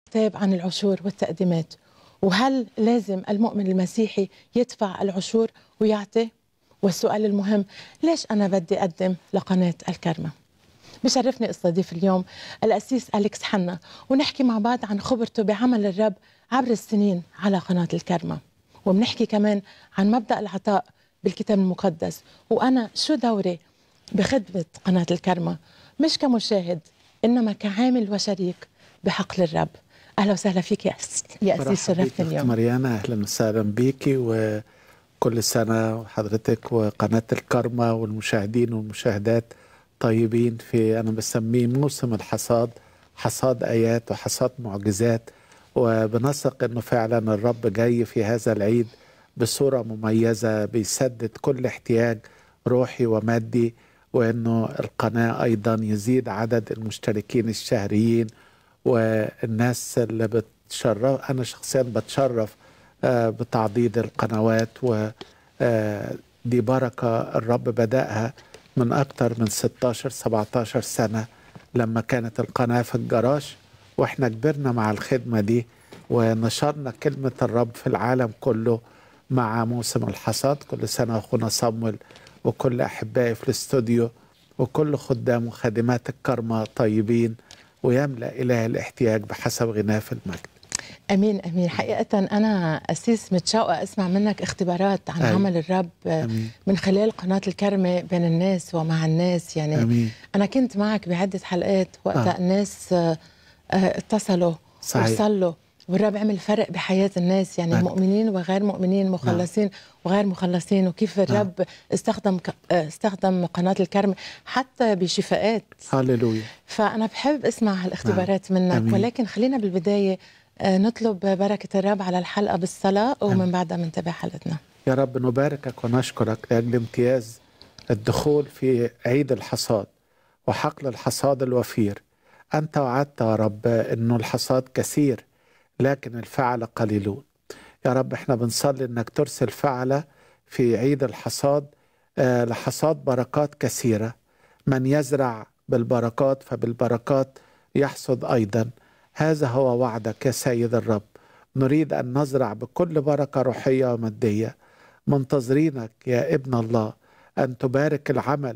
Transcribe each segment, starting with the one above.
الكتاب عن العشور والتقديمات وهل لازم المؤمن المسيحي يدفع العشور ويعطي والسؤال المهم ليش أنا بدي أقدم لقناة الكرمة بشرفني استضيف اليوم الأسيس أليكس حنا ونحكي مع بعض عن خبرته بعمل الرب عبر السنين على قناة الكرمة وبنحكي كمان عن مبدأ العطاء بالكتاب المقدس وأنا شو دوري بخدمة قناة الكرمة مش كمشاهد إنما كعامل وشريك بحقل الرب أهلا وسهلا فيك يا أسيس يا أسيس شرفتني اليوم مريانا أهلا وسهلا بيكي وكل سنة وحضرتك وقناة الكرمة والمشاهدين والمشاهدات طيبين في أنا بسميه موسم الحصاد حصاد آيات وحصاد معجزات وبنثق أنه فعلا الرب جاي في هذا العيد بصورة مميزة بيسدد كل احتياج روحي ومادي وأنه القناة أيضا يزيد عدد المشتركين الشهريين والناس اللي بتشرف أنا شخصيا بتشرف بتعضيد القنوات ودي بركة الرب بدأها من أكتر من 16 17 سنة لما كانت القناة في الجراج وإحنا كبرنا مع الخدمة دي ونشرنا كلمة الرب في العالم كله مع موسم الحصاد كل سنة أخونا صمويل وكل أحبائي في الاستوديو وكل خدام وخادمات الكرمة طيبين ويملأ إله الاحتياج بحسب غناه في المجد امين امين حقيقه انا اسيس متشوقه اسمع منك اختبارات عن أيوة. عمل الرب أمين. من خلال قناه الكرمه بين الناس ومع الناس يعني أمين. انا كنت معك بعده حلقات وقتها آه. الناس آه، آه، اتصلوا صحيح. وصلوا والرب عمل فرق بحياه الناس يعني نعم. مؤمنين وغير مؤمنين مخلصين وغير مخلصين وكيف الرب استخدم ك- آه، استخدم قناه الكرمه حتى بشفاءات هللويا فأنا بحب أسمع هالاختبارات منك أمين. ولكن خلينا بالبداية آه، نطلب بركة الرب على الحلقة بالصلاة ومن أمين. بعدها منتبه حلقتنا يا رب نباركك ونشكرك لأجل امتياز الدخول في عيد الحصاد وحقل الحصاد الوفير أنت وعدت يا رب أنه الحصاد كثير لكن الفعل قليلون يا رب احنا بنصلي أنك ترسل فعلة في عيد الحصاد آه، لحصاد بركات كثيرة من يزرع بالبركات فبالبركات يحصد أيضا هذا هو وعدك يا سيد الرب نريد أن نزرع بكل بركة روحية ومادية منتظرينك يا ابن الله أن تبارك العمل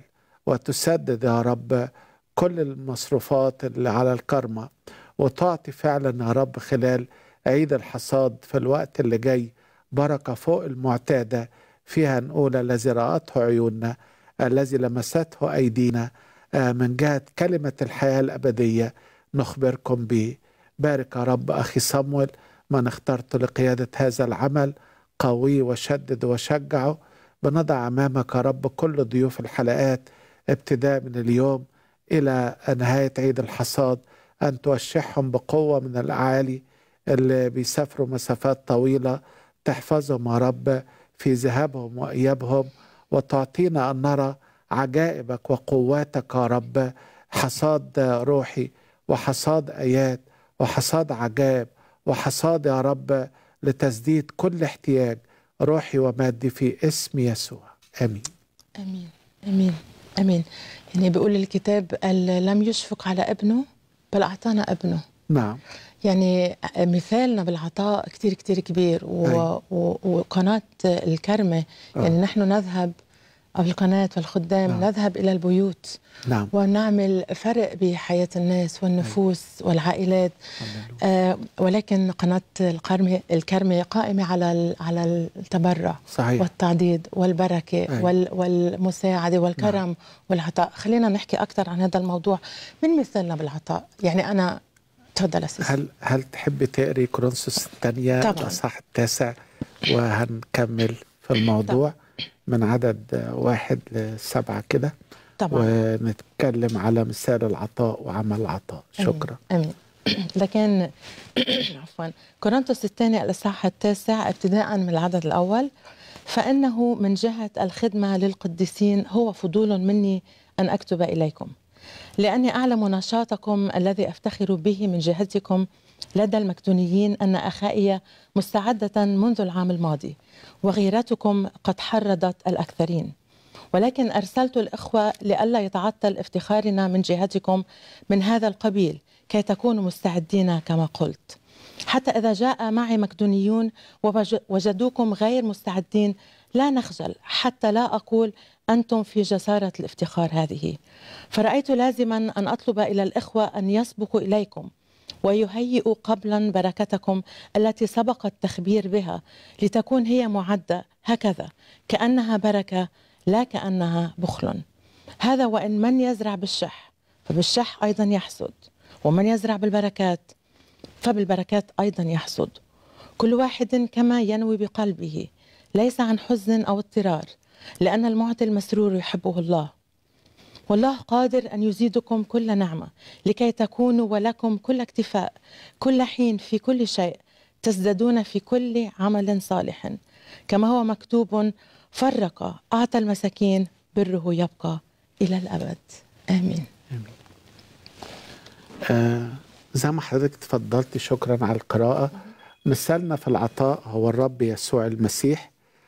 وتسدد يا رب كل المصروفات اللي على الكرمة وتعطي فعلا يا رب خلال عيد الحصاد في الوقت اللي جاي بركة فوق المعتادة فيها نقول الذي رأته عيوننا الذي لمسته أيدينا آه، من جهة كلمة الحياة الأبدية نخبركم به بارك يا رب أخي صمويل من اخترت لقيادة هذا العمل قوي وشدد وشجعه بنضع أمامك يا رب كل ضيوف الحلقات ابتداء من اليوم إلى نهاية عيد الحصاد أن توشحهم بقوة من الأعالي اللي بيسافروا مسافات طويلة تحفظهم يا رب في ذهابهم وإيابهم وتعطينا أن نرى عجائبك وقواتك يا رب حصاد روحي وحصاد آيات وحصاد عجائب وحصاد يا رب لتسديد كل احتياج روحي ومادي في اسم يسوع امين أمين أمين أمين يعني بيقول الكتاب قال لم يشفق على ابنه بل أعطانا ابنه نعم يعني مثالنا بالعطاء كتير كتير كبير و... أي. و... وقناة الكرمة يعني نحن نذهب أو القناة والخدام نعم. نذهب إلى البيوت نعم ونعمل فرق بحياة الناس والنفوس والعائلات هللويا. آه ولكن قناة القرمة الكرمة قائمة على ال- على التبرع صحيح والتعضيد والبركة أي. وال والمساعدة والكرم والعطاء خلينا نحكي أكثر عن هذا الموضوع من مثلنا بالعطاء يعني أنا تفضل أسيس هل هل تحبي تقري كورنثوس الثانية طبعاً. الأصحاح التاسع وهنكمل في الموضوع من عدد واحد لسبعة كده طبعا ونتكلم على مثال العطاء وعمل العطاء أمين. شكرا امين لكن عفوا كورنثوس الثاني الاصحاح التاسع ابتداء من العدد الاول فانه من جهه الخدمه للقديسين هو فضول مني ان اكتب اليكم لاني اعلم نشاطكم الذي افتخر به من جهتكم لدى المكدونيين ان اخائي مستعده منذ العام الماضي وغيرتكم قد حرضت الاكثرين ولكن ارسلت الاخوه لئلا يتعطل افتخارنا من جهتكم من هذا القبيل كي تكونوا مستعدين كما قلت حتى إذا جاء معي مكدونيون ووجدوكم غير مستعدين لا نخجل حتى لا أقول أنتم في جسارة الافتخار هذه فرأيت لازما أن أطلب إلى الإخوة أن يسبقوا إليكم ويهيئوا قبلا بركتكم التي سبق التخبير بها لتكون هي معدة هكذا كأنها بركة لا كأنها بخل هذا وإن من يزرع بالشح فبالشح أيضا يحصد ومن يزرع بالبركات فبالبركات أيضا يحصد كل واحد كما ينوي بقلبه ليس عن حزن أو اضطرار لأن المعطي المسرور يحبه الله والله قادر أن يزيدكم كل نعمة لكي تكونوا ولكم كل اكتفاء كل حين في كل شيء تزدادون في كل عمل صالح كما هو مكتوب فرق أعطى المساكين بره يبقى إلى الأبد آمين, آمين. آه زي ما حضرتك تفضلت شكرا على القراءة مثالنا في العطاء هو الرب يسوع المسيح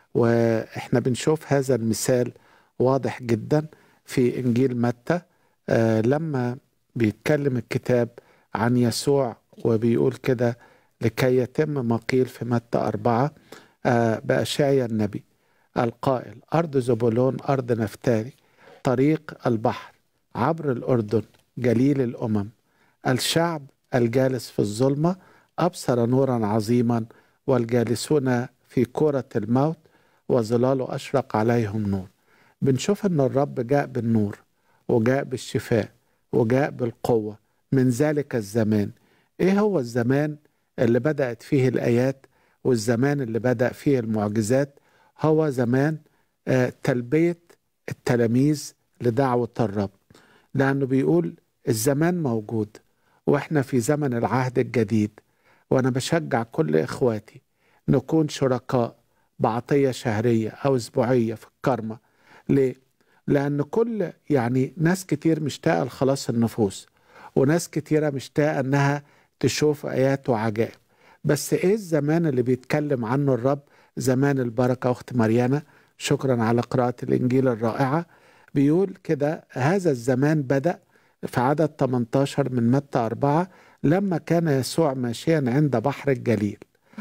واحنا بنشوف هذا المثال واضح جدا في انجيل متى آه لما بيتكلم الكتاب عن يسوع وبيقول كده لكي يتم ما قيل في متى أربعة آه بأشعيا النبي القائل أرض زبولون أرض نفتالي طريق البحر عبر الأردن جليل الأمم الشعب الجالس في الظلمة أبصر نورا عظيما والجالسون في كرة الموت وظلاله أشرق عليهم نور بنشوف أن الرب جاء بالنور وجاء بالشفاء وجاء بالقوة من ذلك الزمان إيه هو الزمان اللي بدأت فيه الآيات والزمان اللي بدأ فيه المعجزات هو زمان آه تلبية التلاميذ لدعوة الرب لأنه بيقول الزمان موجود واحنا في زمن العهد الجديد وانا بشجع كل اخواتي نكون شركاء بعطيه شهريه او اسبوعيه في الكرمه ليه؟ لان كل يعني ناس كتير مشتاقه لخلاص النفوس وناس كتيره مشتاقه انها تشوف ايات وعجائب بس ايه الزمان اللي بيتكلم عنه الرب زمان البركه اخت مريانا شكرا على قراءه الانجيل الرائعه بيقول كده هذا الزمان بدا في عدد 18 من متى أربعة لما كان يسوع ماشيا عند بحر الجليل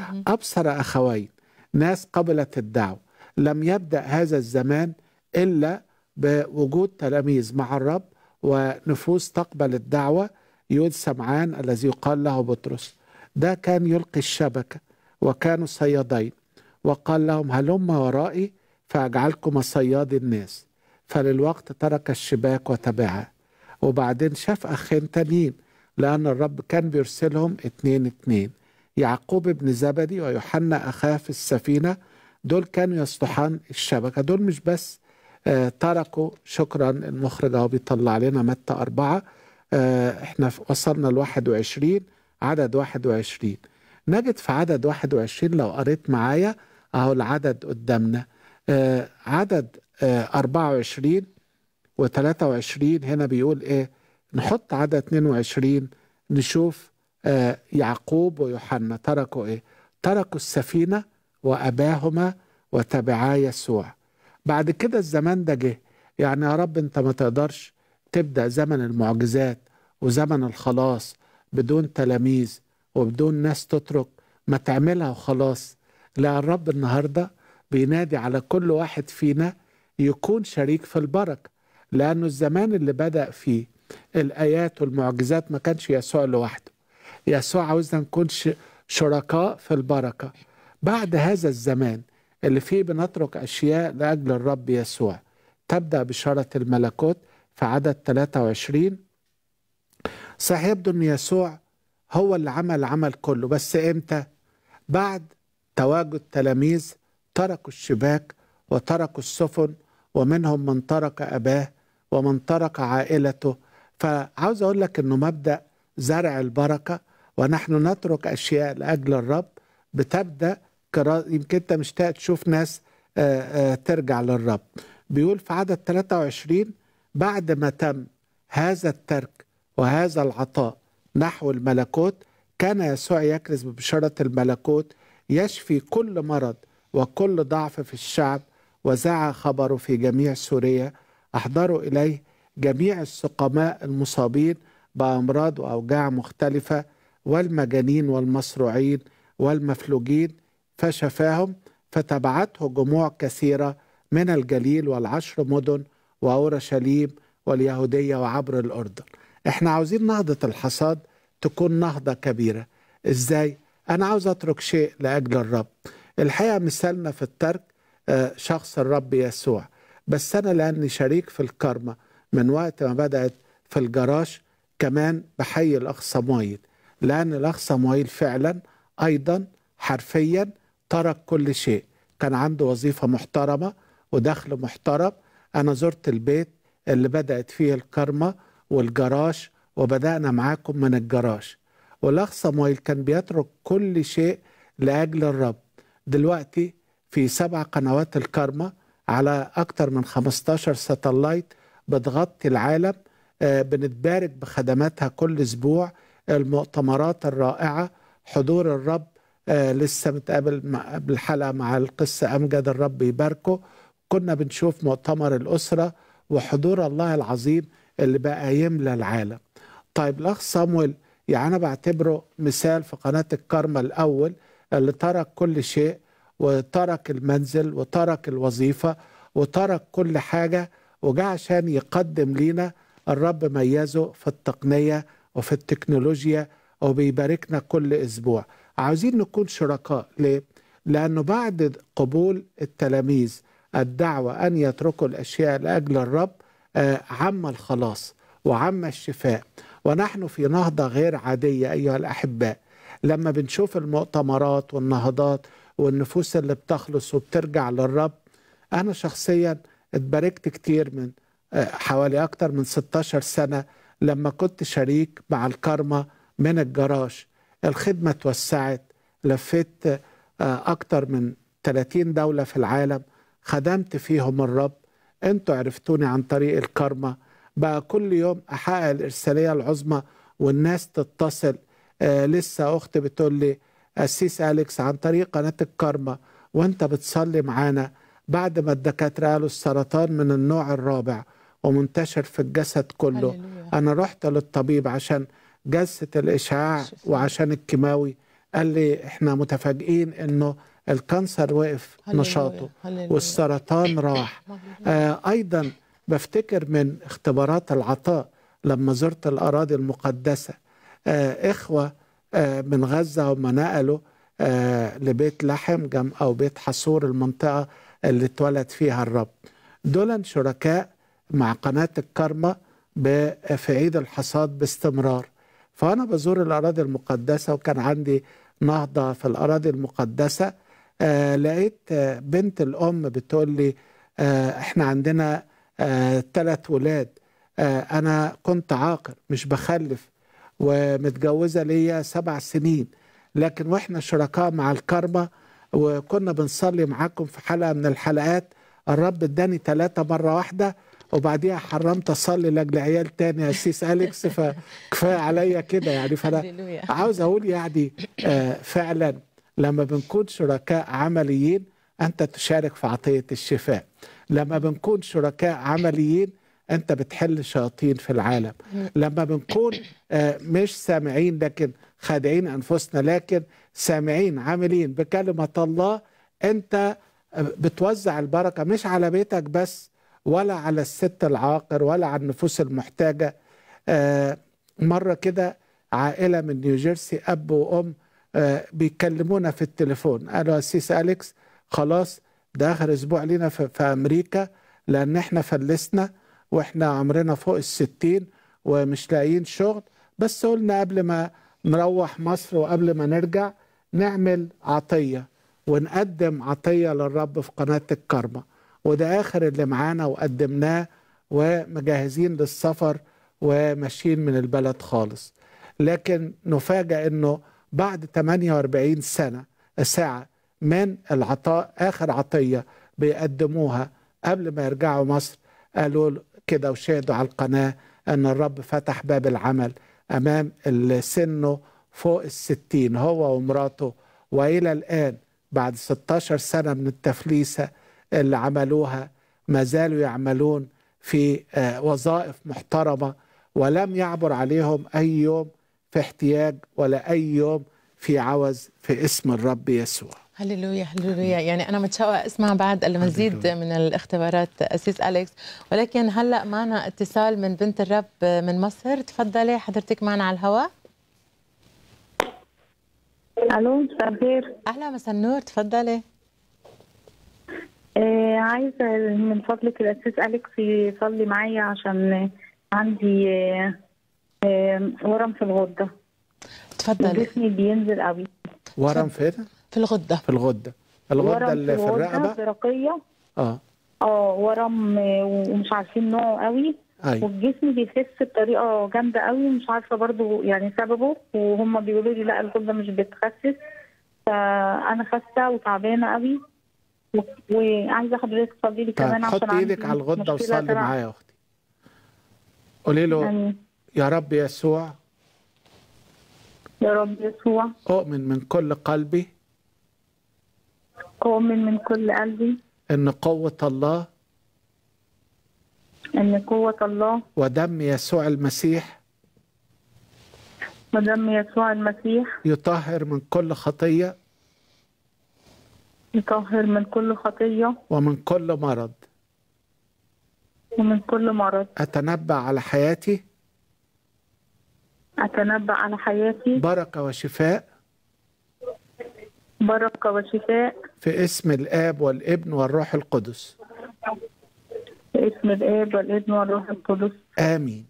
أبصر أخوين ناس قبلت الدعوة لم يبدأ هذا الزمان إلا بوجود تلاميذ مع الرب ونفوس تقبل الدعوة يود سمعان الذي يقال له بطرس ده كان يلقي الشبكة وكانوا صيادين وقال لهم هلم ورائي فأجعلكم صياد الناس فللوقت ترك الشباك وتبعه وبعدين شاف أخين تانيين لأن الرب كان بيرسلهم اتنين اتنين يعقوب ابن زبدي ويوحنا أخاه في السفينة دول كانوا يصلحان الشبكة دول مش بس آه تركوا شكرا المخرج اهو بيطلع لنا متى أربعة آه احنا وصلنا ل 21 عدد 21 نجد في عدد 21 لو قريت معايا اهو العدد قدامنا آه عدد آه 24 و23 هنا بيقول ايه نحط عدد 22 نشوف آه يعقوب ويوحنا تركوا ايه تركوا السفينة وأباهما وتبعا يسوع بعد كده الزمان ده جه يعني يا رب انت ما تقدرش تبدأ زمن المعجزات وزمن الخلاص بدون تلاميذ وبدون ناس تترك ما تعملها وخلاص لا الرب النهارده بينادي على كل واحد فينا يكون شريك في البركه لأنه الزمان اللي بدأ فيه الآيات والمعجزات ما كانش يسوع لوحده يسوع عاوزنا نكون شركاء في البركة بعد هذا الزمان اللي فيه بنترك أشياء لأجل الرب يسوع تبدأ بشارة الملكوت في عدد 23 صحيح يبدو أن يسوع هو اللي عمل العمل كله بس إمتى؟ بعد تواجد تلاميذ تركوا الشباك وتركوا السفن ومنهم من ترك أباه ومن ترك عائلته فعاوز أقول لك أنه مبدأ زرع البركة ونحن نترك أشياء لأجل الرب بتبدأ يمكن أنت مشتاق تشوف ناس آآ آآ ترجع للرب بيقول في عدد 23 بعد ما تم هذا الترك وهذا العطاء نحو الملكوت كان يسوع يكرز ببشارة الملكوت يشفي كل مرض وكل ضعف في الشعب وزع خبره في جميع سوريا أحضروا إليه جميع السقماء المصابين بأمراض وأوجاع مختلفة والمجانين والمصروعين والمفلوجين فشفاهم فتبعته جموع كثيرة من الجليل والعشر مدن وأورشليم واليهودية وعبر الأردن احنا عاوزين نهضة الحصاد تكون نهضة كبيرة ازاي؟ أنا عاوز أترك شيء لأجل الرب الحقيقة مثالنا في الترك آه، شخص الرب يسوع بس أنا لأني شريك في الكرمة من وقت ما بدأت في الجراج كمان بحيي الأخ صمويل لأن الأخ صمويل فعلا أيضا حرفيا ترك كل شيء كان عنده وظيفة محترمة ودخل محترم أنا زرت البيت اللي بدأت فيه الكرمة والجراج وبدأنا معاكم من الجراج والأخ صمويل كان بيترك كل شيء لأجل الرب دلوقتي في سبع قنوات الكرمة على أكتر من 15 ساتلايت بتغطي العالم آه، بنتبارك بخدماتها كل أسبوع المؤتمرات الرائعة حضور الرب آه، لسه متقابل مع- بالحلقة مع القصة أمجد الرب يباركه كنا بنشوف مؤتمر الأسرة وحضور الله العظيم اللي بقى يملى العالم طيب الأخ صامويل يعني أنا بعتبره مثال في قناة الكرمة الأول اللي ترك كل شيء وترك المنزل وترك الوظيفة وترك كل حاجة وجاء عشان يقدم لينا الرب ميزه في التقنية وفي التكنولوجيا وبيباركنا كل أسبوع عاوزين نكون شركاء ليه؟ لأنه بعد قبول التلاميذ الدعوة أن يتركوا الأشياء لأجل الرب آه، عم الخلاص وعم الشفاء ونحن في نهضة غير عادية أيها الأحباء لما بنشوف المؤتمرات والنهضات والنفوس اللي بتخلص وبترجع للرب أنا شخصيا اتباركت كتير من آه، حوالي أكتر من 16 سنة لما كنت شريك مع الكرمة من الجراج الخدمة توسعت لفيت آه، أكتر من 30 دولة في العالم خدمت فيهم الرب انتوا عرفتوني عن طريق الكرمة بقى كل يوم أحقق الإرسالية العظمى والناس تتصل آه لسه أختي بتقول لي أسيس أليكس عن طريق قناة الكرمة وانت بتصلي معانا بعد ما الدكاترة قالوا السرطان من النوع الرابع ومنتشر في الجسد كله هللويا. أنا رحت للطبيب عشان جلسة الإشعاع شفاء. وعشان الكيماوي قال لي احنا متفاجئين انه الكانسر وقف هللويا. نشاطه هللويا. والسرطان راح آه ايضا بفتكر من اختبارات العطاء لما زرت الاراضي المقدسه آه اخوه آه من غزه هم نقلوا آه لبيت لحم جم او بيت حصور المنطقه اللي اتولد فيها الرب دول شركاء مع قناه الكرمه ب- في عيد الحصاد باستمرار فانا بزور الاراضي المقدسه وكان عندي نهضه في الاراضي المقدسه آه لقيت آه بنت الام بتقول لي آه احنا عندنا آه ثلاث ولاد آه انا كنت عاقر مش بخلف ومتجوزه ليا سبع سنين لكن واحنا شركاء مع الكرمه وكنا بنصلي معاكم في حلقه من الحلقات الرب اداني ثلاثه مره واحده وبعديها حرمت اصلي لاجل عيال تاني يا سيس اليكس فكفايه عليا كده يعني فانا هللويا. عاوز اقول يعني آه فعلا لما بنكون شركاء عمليين انت تشارك في عطيه الشفاء لما بنكون شركاء عمليين انت بتحل شياطين في العالم لما بنكون آه مش سامعين لكن خادعين انفسنا لكن سامعين عاملين بكلمه الله انت آه، بتوزع البركه مش على بيتك بس ولا على الست العاقر ولا على النفوس المحتاجه آه مره كده عائله من نيوجيرسي اب وام آه بيكلمونا في التليفون قالوا يا سيس اليكس خلاص ده اخر اسبوع لينا في, في امريكا لان احنا فلسنا واحنا عمرنا فوق الستين ومش لاقيين شغل بس قلنا قبل ما نروح مصر وقبل ما نرجع نعمل عطيه ونقدم عطيه للرب في قناه الكرمه وده اخر اللي معانا وقدمناه ومجهزين للسفر وماشيين من البلد خالص لكن نفاجأ انه بعد 48 سنة ساعة من العطاء اخر عطية بيقدموها قبل ما يرجعوا مصر قالوا كده وشهدوا على القناة ان الرب فتح باب العمل امام اللي سنه فوق الستين هو ومراته والى الان بعد 16 سنة من التفليسة اللي عملوها ما زالوا يعملون في آه، وظائف محترمة ولم يعبر عليهم أي يوم في احتياج ولا أي يوم في عوز في اسم الرب يسوع هللويا هللويا يعني انا متشوقه اسمع بعد المزيد هللويا. من الاختبارات اسيس اليكس ولكن هلا معنا اتصال من بنت الرب من مصر تفضلي حضرتك معنا على الهواء الو مساء الخير اهلا مساء النور تفضلي آه عايزه من فضلك الاسيس اليكس يصلي معايا عشان عندي آه آه ورم في الغده تفضلي جسمي بينزل قوي ورم فين؟ في الغده في الغدة الغدة ورم اللي في الرقبة درقيه اه اه ورم آه، ومش عارفين نوعه قوي ايوه والجسم بيخس بطريقه جامده قوي مش عارفه برضو يعني سببه وهم بيقولوا لي لا الغده مش بتخسس فانا خاسه وتعبانه قوي و- وعايزه حضرتك تصلي لي طيب كمان عشان حطي ايدك عندي على الغدة مشكلة وصلي تبع- معايا يا اختي قولي له يعني يا رب يسوع يا رب يسوع أؤمن من كل قلبي أؤمن من كل قلبي إن قوة الله أن قوة الله ودم يسوع المسيح ودم يسوع المسيح يطهر من كل خطية يطهر من كل خطية ومن كل مرض ومن كل مرض أتنبأ على حياتي أتنبأ على حياتي بركة وشفاء بركة وشفاء في اسم الآب والابن والروح القدس باسم الآب والابن والروح القدس آمين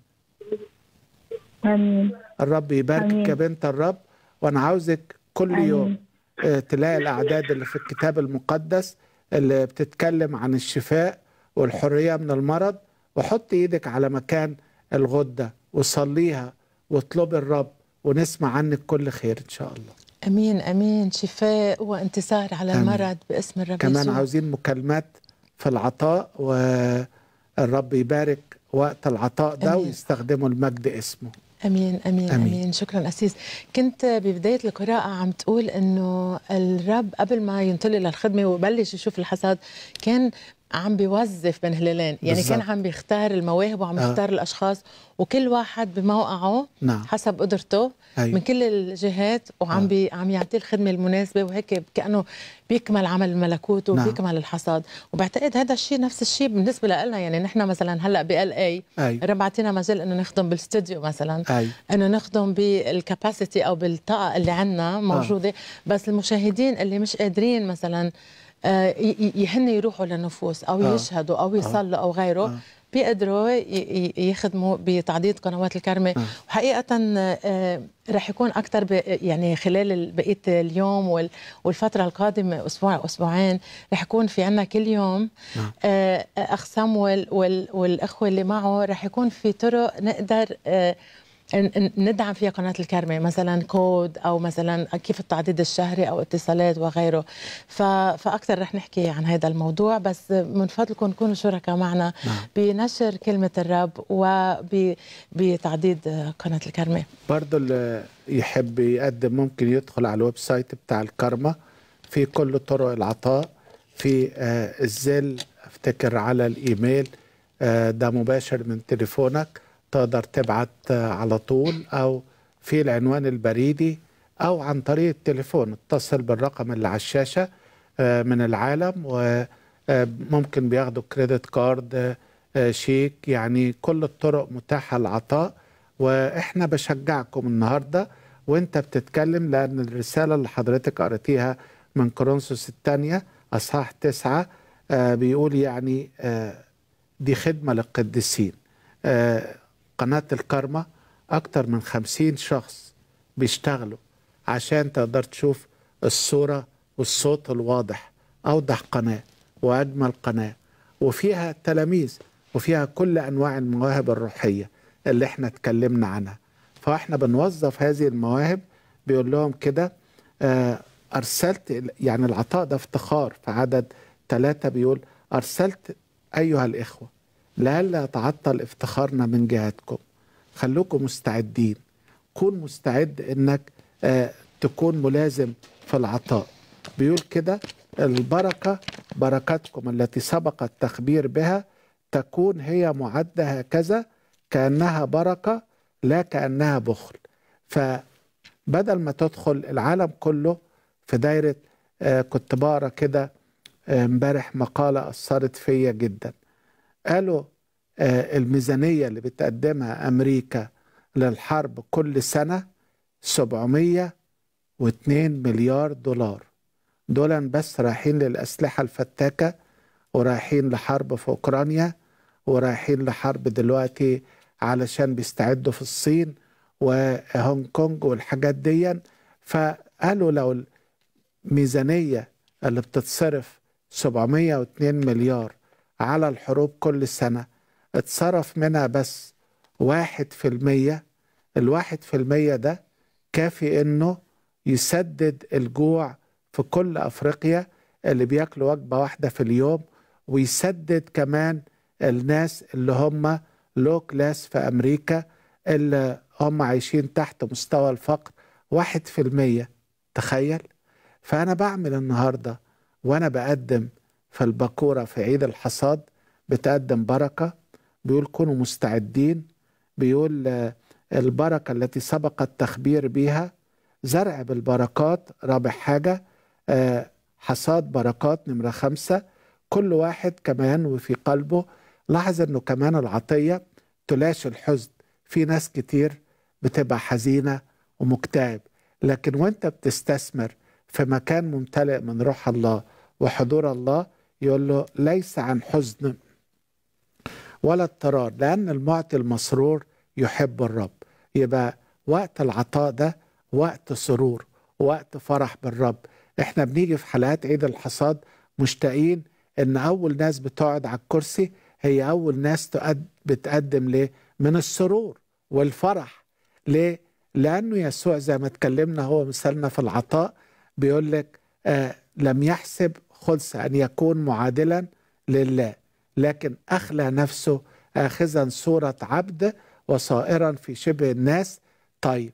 آمين الرب يباركك آمين. يا بنت الرب وأنا عاوزك كل آمين. يوم آه، تلاقي الأعداد اللي في الكتاب المقدس اللي بتتكلم عن الشفاء والحرية من المرض وحط إيدك على مكان الغدة وصليها واطلبي الرب ونسمع عنك كل خير إن شاء الله امين امين شفاء وانتصار على آمين. المرض باسم الرب كمان يسوع عاوزين مكالمات في العطاء والرب يبارك وقت العطاء ده آمين. ويستخدموا المجد اسمه امين امين آمين. امين شكرا اسيس كنت ببدايه القراءه عم تقول انه الرب قبل ما ينطلق للخدمه ويبلش يشوف الحصاد كان عم بيوظف بين هلالين يعني بالظبط. كان عم بيختار المواهب وعم آه. يختار الاشخاص وكل واحد بموقعه نعم حسب قدرته أيوة. من كل الجهات وعم آه. بي عم يعطيه الخدمه المناسبه وهيك كانه بيكمل عمل الملكوت نعم. وبيكمل الحصاد وبعتقد هذا الشيء نفس الشيء بالنسبه لنا يعني نحن مثلا هلا بال اي أيوة. الرب عطينا مجال انه نخدم بالاستوديو مثلا أيوة. انه نخدم بالكاباسيتي او بالطاقه اللي عندنا موجوده آه. بس المشاهدين اللي مش قادرين مثلا آه، ي- ي- يهن يروحوا للنفوس او آه. آه. يشهدوا او يصلوا او غيره آه. آه. بيقدروا ي- ي- يخدموا بتعضيد قنوات الكرمه آه. آه. وحقيقه آه، رح يكون اكثر يعني خلال ال- بقيه اليوم وال- والفتره القادمه اسبوع اسبوعين رح يكون في عنا كل يوم نعم. آه، اخ سامويل وال- والاخوه اللي معه رح يكون في طرق نقدر آه، ن- ن- ندعم فيها قناة الكرمة مثلا كود أو مثلا كيف التعضيد الشهري أو اتصالات وغيره ف... فأكثر رح نحكي عن هذا الموضوع بس من فضلكم كونوا شركاء معنا نعم. بنشر كلمة الرب وبتعضيد قناة الكرمة برضو اللي يحب يقدم ممكن يدخل على الويب سايت بتاع الكرمة في كل طرق العطاء في آه، الزل افتكر على الايميل آه، ده مباشر من تليفونك تقدر تبعت آه، على طول او في العنوان البريدي او عن طريق التليفون اتصل بالرقم اللي على الشاشة آه، من العالم وممكن بياخدوا كريدت كارد آه، آه، شيك يعني كل الطرق متاحة للعطاء واحنا بشجعكم النهارده وانت بتتكلم لان الرساله اللي حضرتك قريتيها من كورنثوس الثانيه اصحاح تسعه آه بيقول يعني آه دي خدمه للقديسين آه قناه الكرمه اكتر من خمسين شخص بيشتغلوا عشان تقدر تشوف الصوره والصوت الواضح اوضح قناه واجمل قناه وفيها تلاميذ وفيها كل انواع المواهب الروحيه اللي احنا اتكلمنا عنها فاحنا بنوظف هذه المواهب بيقول لهم كده آه، ارسلت يعني العطاء ده افتخار في عدد ثلاثة بيقول ارسلت ايها الاخوه لئلا يتعطل افتخارنا من جهتكم خلوكم مستعدين كون مستعد انك آه، تكون ملازم في العطاء بيقول كده البركه بركتكم التي سبق التخبير بها تكون هي معده هكذا كانها بركه لا كانها بخل فبدل ما تدخل العالم كله في دايرة آه، كنت بقرا كده آه، امبارح مقالة أثرت فيا جدا قالوا آه، الميزانية اللي بتقدمها أمريكا للحرب كل سنة 702 مليار دولار دول بس رايحين للأسلحة الفتاكة ورايحين لحرب في أوكرانيا ورايحين لحرب دلوقتي علشان بيستعدوا في الصين وهونج كونج والحاجات دي فقالوا لو الميزانية اللي بتتصرف 702 مليار على الحروب كل سنة اتصرف منها بس واحد في المية الواحد في المية ده كافي انه يسدد الجوع في كل افريقيا اللي بياكلوا وجبة واحدة في اليوم ويسدد كمان الناس اللي هم لو كلاس في امريكا اللي هم عايشين تحت مستوى الفقر واحد في المية تخيل فأنا بعمل النهاردة وأنا بقدم في البكورة في عيد الحصاد بتقدم بركة بيقول كونوا مستعدين بيقول آه، البركة التي سبق التخبير بها زرع بالبركات رابع حاجة آه، حصاد بركات نمرة خمسة كل واحد كمان وفي قلبه لاحظ انه كمان العطية تلاشي الحزن في ناس كتير بتبقى حزينة ومكتئب لكن وانت بتستثمر في مكان ممتلئ من روح الله وحضور الله يقول له ليس عن حزن ولا اضطرار لأن المعطي المسرور يحب الرب يبقى وقت العطاء ده وقت سرور وقت فرح بالرب احنا بنيجي في حلقات عيد الحصاد مشتاقين ان اول ناس بتقعد على الكرسي هي اول ناس تقد بتقدم ليه من السرور والفرح ليه لانه يسوع زي ما اتكلمنا هو مثالنا في العطاء بيقول لك آه لم يحسب خلص ان يكون معادلا لله لكن اخلى نفسه اخذا صوره عبد وصائرا في شبه الناس طيب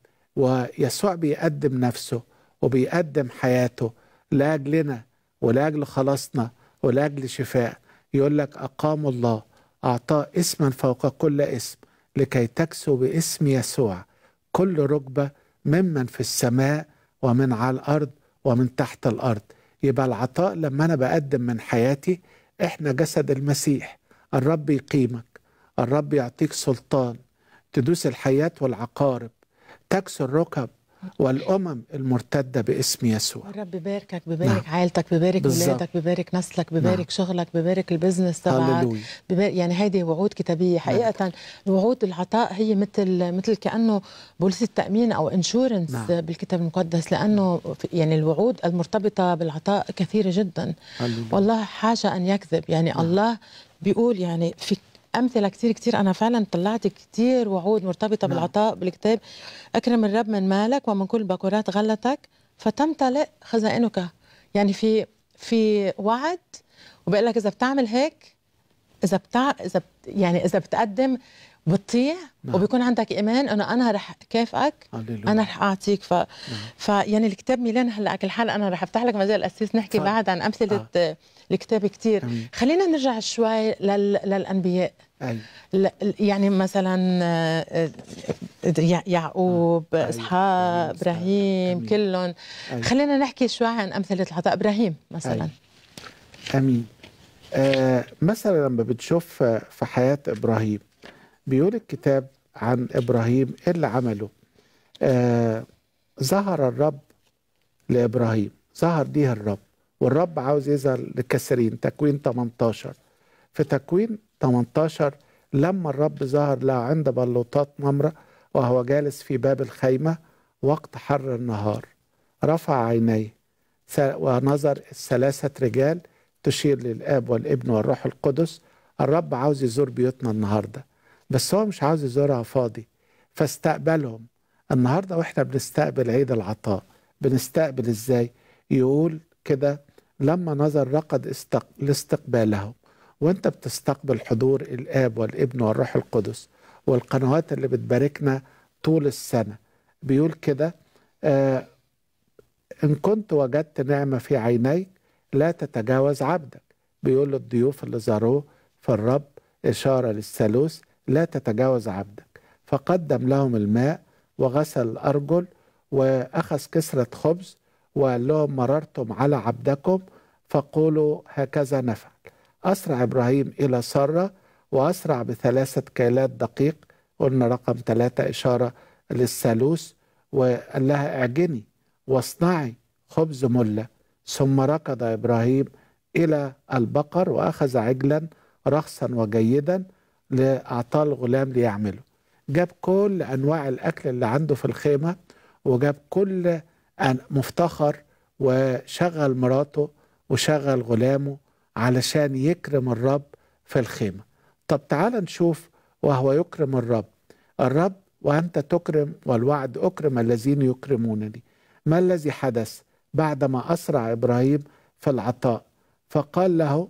ويسوع بيقدم نفسه وبيقدم حياته لاجلنا ولاجل خلاصنا ولاجل شفاء يقول لك اقام الله اعطاه اسما فوق كل اسم لكي تكسو باسم يسوع كل ركبه ممن في السماء ومن على الارض ومن تحت الارض يبقى العطاء لما انا بقدم من حياتي احنا جسد المسيح الرب يقيمك الرب يعطيك سلطان تدوس الحياة والعقارب تكسر الركب والأمم المرتدة باسم يسوع الرب بيباركك بيبارك نعم. عائلتك بيبارك بالظبط. ولادك بيبارك نسلك بيبارك نعم. شغلك بيبارك البزنس تبعك هللويا بيبارك يعني هيدي وعود كتابيه حقيقه وعود العطاء هي مثل مثل كانه بوليس التامين او انشورنس نعم. بالكتاب المقدس لانه في- يعني الوعود المرتبطه بالعطاء كثيره جدا هللويا والله حاشا ان يكذب يعني الله بيقول يعني في امثله كثير كثير انا فعلا طلعت كثير وعود مرتبطه نعم. بالعطاء بالكتاب اكرم الرب من مالك ومن كل بكورات غلتك فتمتلئ خزائنك يعني في في وعد وبقول لك اذا بتعمل هيك اذا بتع اذا بت... يعني اذا بتقدم بتطيع نعم. وبيكون عندك ايمان انه انا رح كافئك هللويا انا رح اعطيك ف... فيعني الكتاب ميلان هلا كل حلقه انا رح افتح لك مجال اسيس نحكي تفضل. بعد عن امثله آه. الكتاب كتير أمين. خلينا نرجع شوي لل... للانبياء أيوة. ل... يعني مثلا آه، آه، يع- يعقوب أيوة. اسحاق أيوة. ابراهيم أمين. كلهم أيوة. خلينا نحكي شوي عن امثله العطاء ابراهيم مثلا أيوة. امين آه مثلا لما بتشوف آه، في حياه ابراهيم بيقول الكتاب عن ابراهيم ايه اللي عمله آه ظهر الرب لابراهيم ظهر ليه الرب والرب عاوز يظهر لكثيرين تكوين 18 في تكوين 18 لما الرب ظهر له عند بلوطات نمرة وهو جالس في باب الخيمة وقت حر النهار رفع عينيه س- ونظر الثلاثة رجال تشير للآب والابن والروح القدس الرب عاوز يزور بيوتنا النهاردة بس هو مش عاوز يزورها فاضي فاستقبلهم النهاردة واحنا بنستقبل عيد العطاء بنستقبل ازاي يقول كده لما نظر رقد استق... لاستقبالهم وانت بتستقبل حضور الاب والابن والروح القدس والقنوات اللي بتباركنا طول السنة بيقول كده آه إن كنت وجدت نعمة في عينيك لا تتجاوز عبدك بيقول للضيوف اللي زاروه في الرب إشارة للثالوث لا تتجاوز عبدك فقدم لهم الماء وغسل الأرجل وأخذ كسرة خبز وقال لهم مررتم على عبدكم فقولوا هكذا نفعل أسرع إبراهيم إلى سارة وأسرع بثلاثة كيلات دقيق قلنا رقم ثلاثة إشارة للثالوث وقال لها اعجني واصنعي خبز ملة ثم ركض إبراهيم إلى البقر وأخذ عجلا رخصا وجيدا لأعطاه الغلام ليعمله جاب كل أنواع الأكل اللي عنده في الخيمة وجاب كل مفتخر وشغل مراته وشغل غلامه علشان يكرم الرب في الخيمة طب تعال نشوف وهو يكرم الرب الرب وأنت تكرم والوعد أكرم الذين يكرمونني ما الذي حدث بعدما أسرع إبراهيم في العطاء فقال له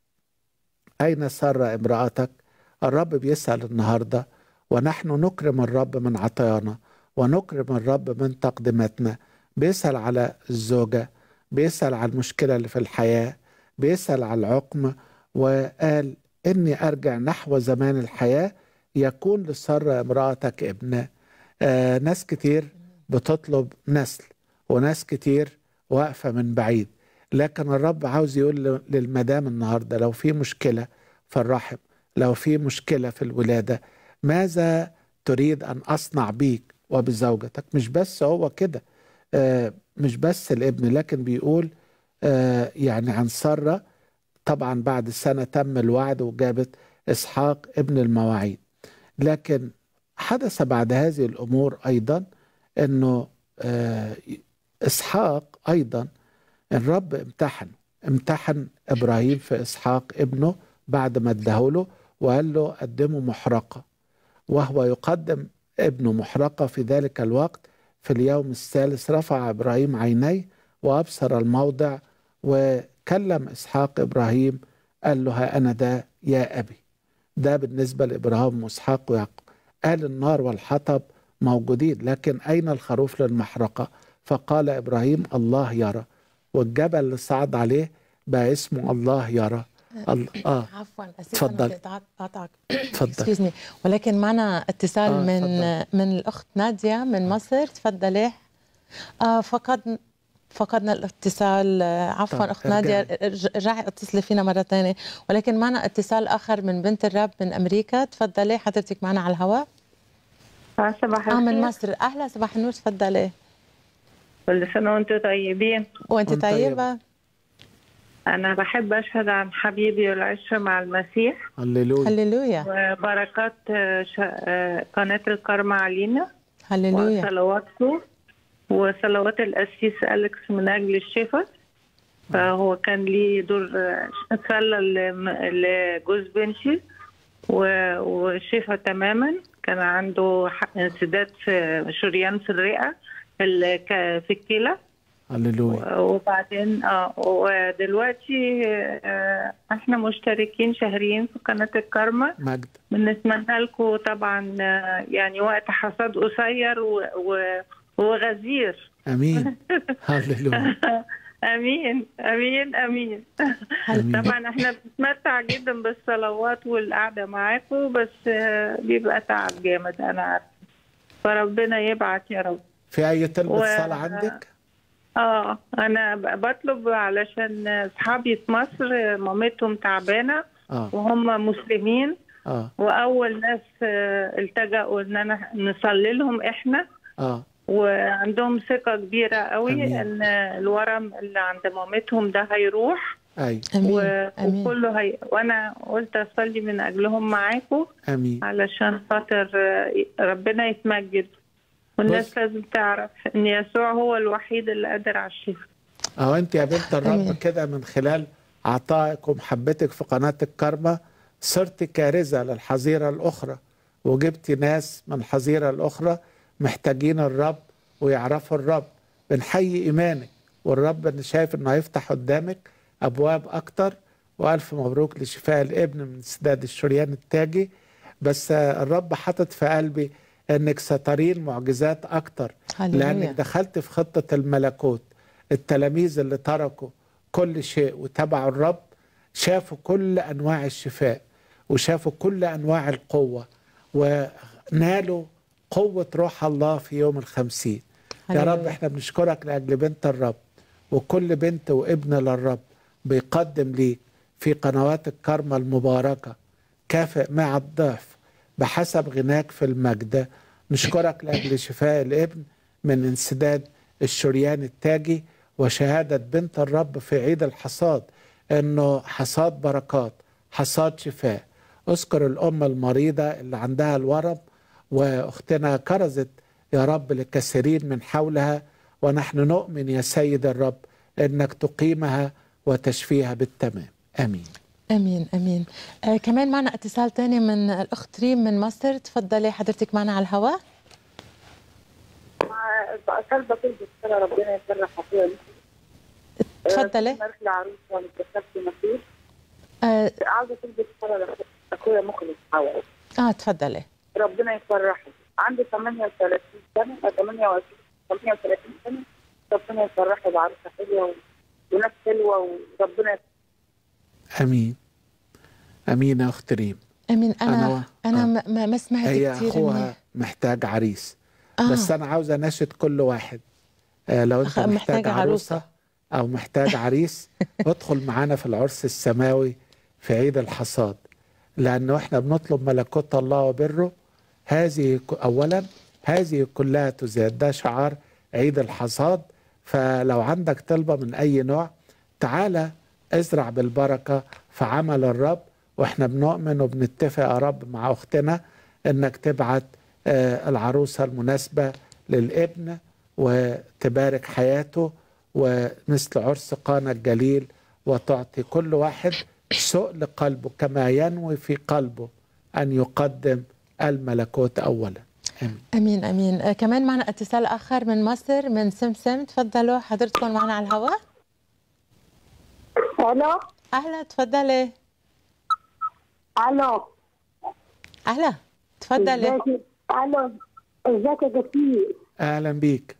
أين سر امرأتك الرب بيسأل النهاردة ونحن نكرم الرب من عطايانا ونكرم الرب من تقدماتنا بيسأل على الزوجة بيسأل على المشكلة اللي في الحياة بيسأل على العقم وقال إني أرجع نحو زمان الحياة يكون لسر امرأتك ابن آه ناس كتير بتطلب نسل وناس كتير واقفة من بعيد لكن الرب عاوز يقول للمدام النهاردة لو في مشكلة في الرحم لو في مشكلة في الولادة ماذا تريد أن أصنع بيك وبزوجتك مش بس هو كده آه مش بس الابن لكن بيقول آه يعني عن سارة طبعا بعد سنة تم الوعد وجابت إسحاق ابن المواعيد لكن حدث بعد هذه الأمور أيضا أنه آه إسحاق أيضا الرب امتحن امتحن إبراهيم في إسحاق ابنه بعد ما ادهوله وقال له قدمه محرقة وهو يقدم ابنه محرقة في ذلك الوقت في اليوم الثالث رفع إبراهيم عينيه وأبصر الموضع وكلم إسحاق إبراهيم قال له ها أنا ده يا أبي ده بالنسبة لإبراهيم وإسحاق ويعقوب قال النار والحطب موجودين لكن أين الخروف للمحرقة فقال إبراهيم الله يرى والجبل اللي صعد عليه بقى اسمه الله يرى الله اه عفوا تفضل قاطعك تفضل ولكن معنا اتصال آه من فضل. من الاخت ناديه من مصر تفضلي آه فقد فقدنا الاتصال عفوا اخت ناديه ارجعي اتصلي فينا مره ثانيه ولكن معنا اتصال اخر من بنت الرب من امريكا تفضلي حضرتك معنا على الهواء صباح الخير اه من مصر اهلا صباح النور تفضلي كل سنه وانتم طيبين وانت طيبه أنا بحب أشهد عن حبيبي والعشرة مع المسيح هللويا هللويا وبركات قناة الكرمة علينا هللويا وصلواته وصلوات القسيس أليكس من أجل الشفاء فهو كان ليه دور صلى لجوز بنتي وشفى تماما كان عنده انسداد في شريان في الرئة في الكلى هللويا وبعدين اه ودلوقتي آه احنا مشتركين شهريين في قناه الكرمة مجد بنتمنى لكم طبعا آه يعني وقت حصاد قصير وغزير امين هللويا امين امين امين طبعا احنا بنتمتع جدا بالصلوات والقعده معاكم بس آه بيبقى تعب جامد انا عارفه فربنا يبعت يا رب في اي طلبة و... صلاة عندك؟ اه انا بطلب علشان اصحابي في مصر مامتهم تعبانه آه. وهم مسلمين آه. واول ناس التجأوا ان انا نصلي لهم احنا اه وعندهم ثقه كبيره قوي أمين. ان الورم اللي عند مامتهم ده هيروح اي امين و... امين وكله هي وانا قلت اصلي من اجلهم معاكم امين علشان خاطر ربنا يتمجد والناس بص. لازم تعرف ان يسوع هو الوحيد اللي قادر على الشفاء اه انت يا بنت الرب أمين. كده من خلال عطائك ومحبتك في قناة الكرمة صرت كارثة للحظيرة الأخرى وجبتي ناس من الحظيرة الأخرى محتاجين الرب ويعرفوا الرب بنحيي إيمانك والرب أنا شايف إنه هيفتح قدامك أبواب أكتر وألف مبروك لشفاء الابن من سداد الشريان التاجي بس آه، الرب حاطط في قلبي انك سترين معجزات اكتر لانك هللويا دخلت في خطه الملكوت التلاميذ اللي تركوا كل شيء وتبعوا الرب شافوا كل انواع الشفاء وشافوا كل انواع القوه ونالوا قوة روح الله في يوم الخمسين يا هللويا. رب احنا بنشكرك لأجل بنت الرب وكل بنت وابن للرب بيقدم ليك في قنوات الكرمة المباركة كافئ مع الضعف بحسب غناك في المجد نشكرك لأجل شفاء الابن من انسداد الشريان التاجي وشهادة بنت الرب في عيد الحصاد انه حصاد بركات حصاد شفاء اذكر الأم المريضة اللي عندها الورم واختنا كرزت يا رب لكثيرين من حولها ونحن نؤمن يا سيد الرب انك تقيمها وتشفيها بالتمام امين امين امين آه كمان معنا اتصال تاني من الاخت ريم من مصر تفضلي حضرتك معنا على الهواء طالبة كل بسرعة ربنا يفرح أخويا تفضلي مرحلة عروسة متكسبت نصيب آه, عاوزة كل بسرعة أخويا مخلص حوالي اه تفضلي ربنا يفرحه عنده 38 سنة آه، 28 38 سنة ربنا يفرحه بعروسة حلوة و- وناس حلوة وربنا امين امين يا اخت ريم امين انا أنا- انا, آه. ما- ما, ما سمعت هي كثير اخوها منيح. محتاج عريس آه. بس انا عاوز اناشد كل واحد آه لو انت أخ- محتاج محتاجة عروسه عروسة. او محتاج عريس ادخل معانا في العرس السماوي في عيد الحصاد لانه احنا بنطلب ملكوت الله وبره هذه ك- اولا هذه كلها تزاد ده شعار عيد الحصاد فلو عندك طلبه من اي نوع تعالى ازرع بالبركه في عمل الرب واحنا بنؤمن وبنتفق يا رب مع اختنا انك تبعت آه، العروسه المناسبه للابن وتبارك حياته ومثل عرس قانا الجليل وتعطي كل واحد سؤل قلبه كما ينوي في قلبه ان يقدم الملكوت اولا امين امين امين آه كمان معنا اتصال اخر من مصر من سمسم تفضلوا حضرتكم معنا على الهواء الو اهلا تفضلي الو اهلا تفضلي ازيك الو ازيك يا جسيم اهلا بيك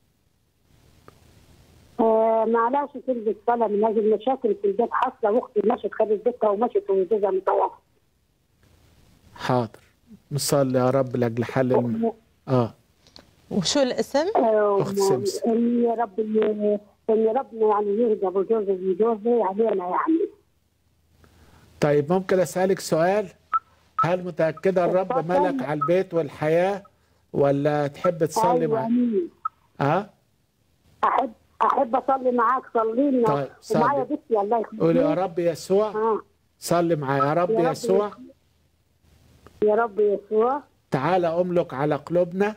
آه معلش تلبس صلاة من اجل مشاكل في البيت حاصله واختي مشت خدت بيتها ومشت وجوزها متوفى حاضر نصلي يا رب لاجل حل الم... اه وشو الاسم آه، أخت سمسم. ان يا رب ان ربنا يعني يهدى بجوزي وجوزي علينا يعني طيب ممكن اسالك سؤال هل متاكده الرب اتفضل. ملك على البيت والحياه ولا تحب تصلي ايوه معاه امين اه احب احب اصلي معاك صلي لنا طيب، صلي. ومعايا بنتي الله يخليك قولي يا رب يسوع اه صلي معايا يا رب يا رب يسوع يا رب يسوع تعالى املك على قلوبنا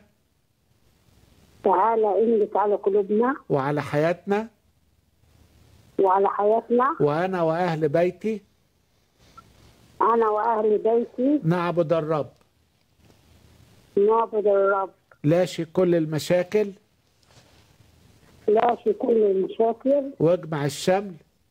تعالى املك على قلوبنا وعلى حياتنا وعلى حياتنا وانا واهل بيتي انا واهل بيتي نعبد الرب نعبد الرب لاشي كل المشاكل لا في كل المشاكل واجمع الشمل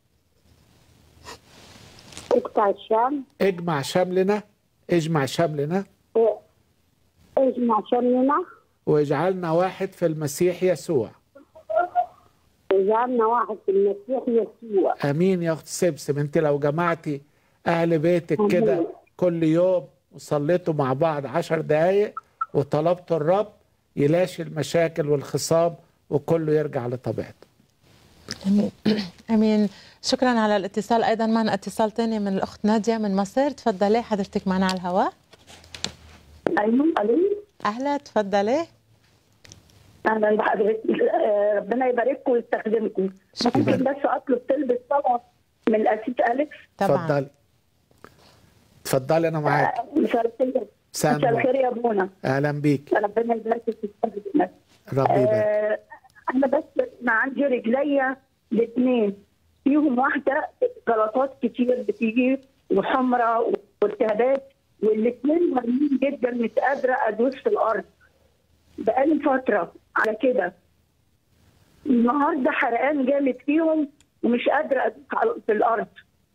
اقطع الشام اجمع شملنا اجمع شملنا اه، اجمع شملنا واجعلنا واحد في المسيح يسوع اجعلنا واحد في المسيح يسوع امين يا اخت سمسم انت لو جمعتي اهل بيتك كده أمين. كل يوم وصليتوا مع بعض عشر دقايق وطلبتوا الرب يلاشي المشاكل والخصام وكله يرجع لطبيعته امين امين شكرا على الاتصال ايضا معنا اتصال ثاني من الاخت ناديه من مصر تفضلي حضرتك معنا على الهواء ايوه الو اهلا تفضلي اهلا بحضرتك آه، ربنا يبارككم ويستخدمكم شكراً. ممكن بس اطلب تلبس صلاه من الاسيس اليكس طبعا اتفضلي اتفضلي انا معاك مساء الخير مساء مساء النور. الخير يا ابونا اهلا بيك ربنا يبارك في استخدامك ربي يبارك آه، انا بس ما عندي رجليا الاثنين فيهم واحده جلطات كتير بتيجي وحمراء والتهابات والاثنين مرمين جدا مش قادره ادوس في الارض بقالي فتره على كده النهارده حرقان جامد فيهم ومش قادره ادوس على- في الارض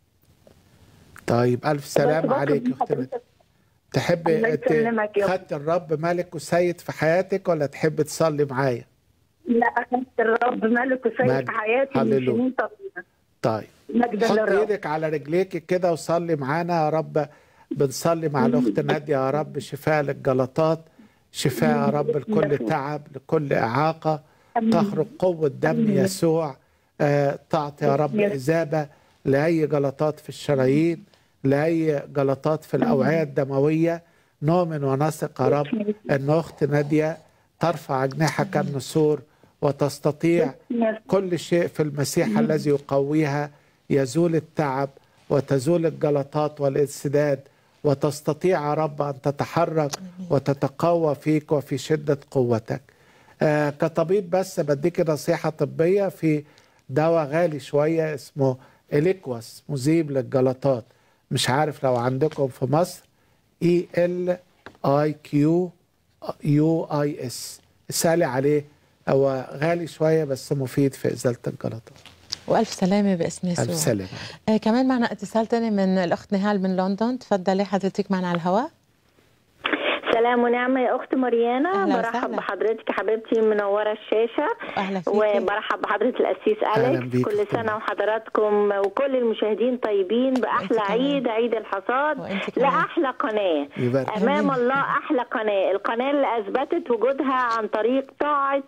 طيب الف سلام بس بطلب عليك من يا اختي حضرتك تحبي الله ت- يسلمك يا خدت الرب ملك وسيد في حياتك ولا تحب تصلي معايا لا اخذت الرب ملك وسيد مجد. حياتي من هللويا. سنين طويله طيب مجدا حط للرب ايدك على رجليك كده وصلي معانا يا رب بنصلي مع الاخت ناديه يا رب شفاء للجلطات شفاء يا رب لكل تعب لكل إعاقة تخرج قوة دم يسوع آه، تعطي يا رب إذابة لأي جلطات في الشرايين لأي جلطات في الأوعية الدموية نؤمن ونثق يا رب أن أخت نادية ترفع أجنحة كالنسور وتستطيع كل شيء في المسيح الذي يقويها يزول التعب وتزول الجلطات والانسداد وتستطيع يا رب أن تتحرك وتتقوى فيك وفي شدة قوتك آه كطبيب بس بديك نصيحة طبية في دواء غالي شوية اسمه إليكواس مذيب للجلطات مش عارف لو عندكم في مصر اي ال اي كيو يو اي اس اسالي عليه هو غالي شويه بس مفيد في ازاله الجلطات والف سلامه باسم يسوع الف سلامه آه كمان معنا اتصال تاني من الاخت نهال من لندن تفضلي حضرتك معنا على الهواء سلام ونعمة يا أخت مريانا أهلا برحب وسهلا. بحضرتك يا حبيبتي منورة الشاشة اهلا فيكي وبرحب بحضرة القسيس أهلا أليكس بيك كل أختي. سنة وحضراتكم وكل المشاهدين طيبين بأحلى وأنت كمان. عيد عيد الحصاد وأنت كمان. لأحلى قناة يبارك أمام الله أحلى قناة القناة اللي أثبتت وجودها عن طريق طاعة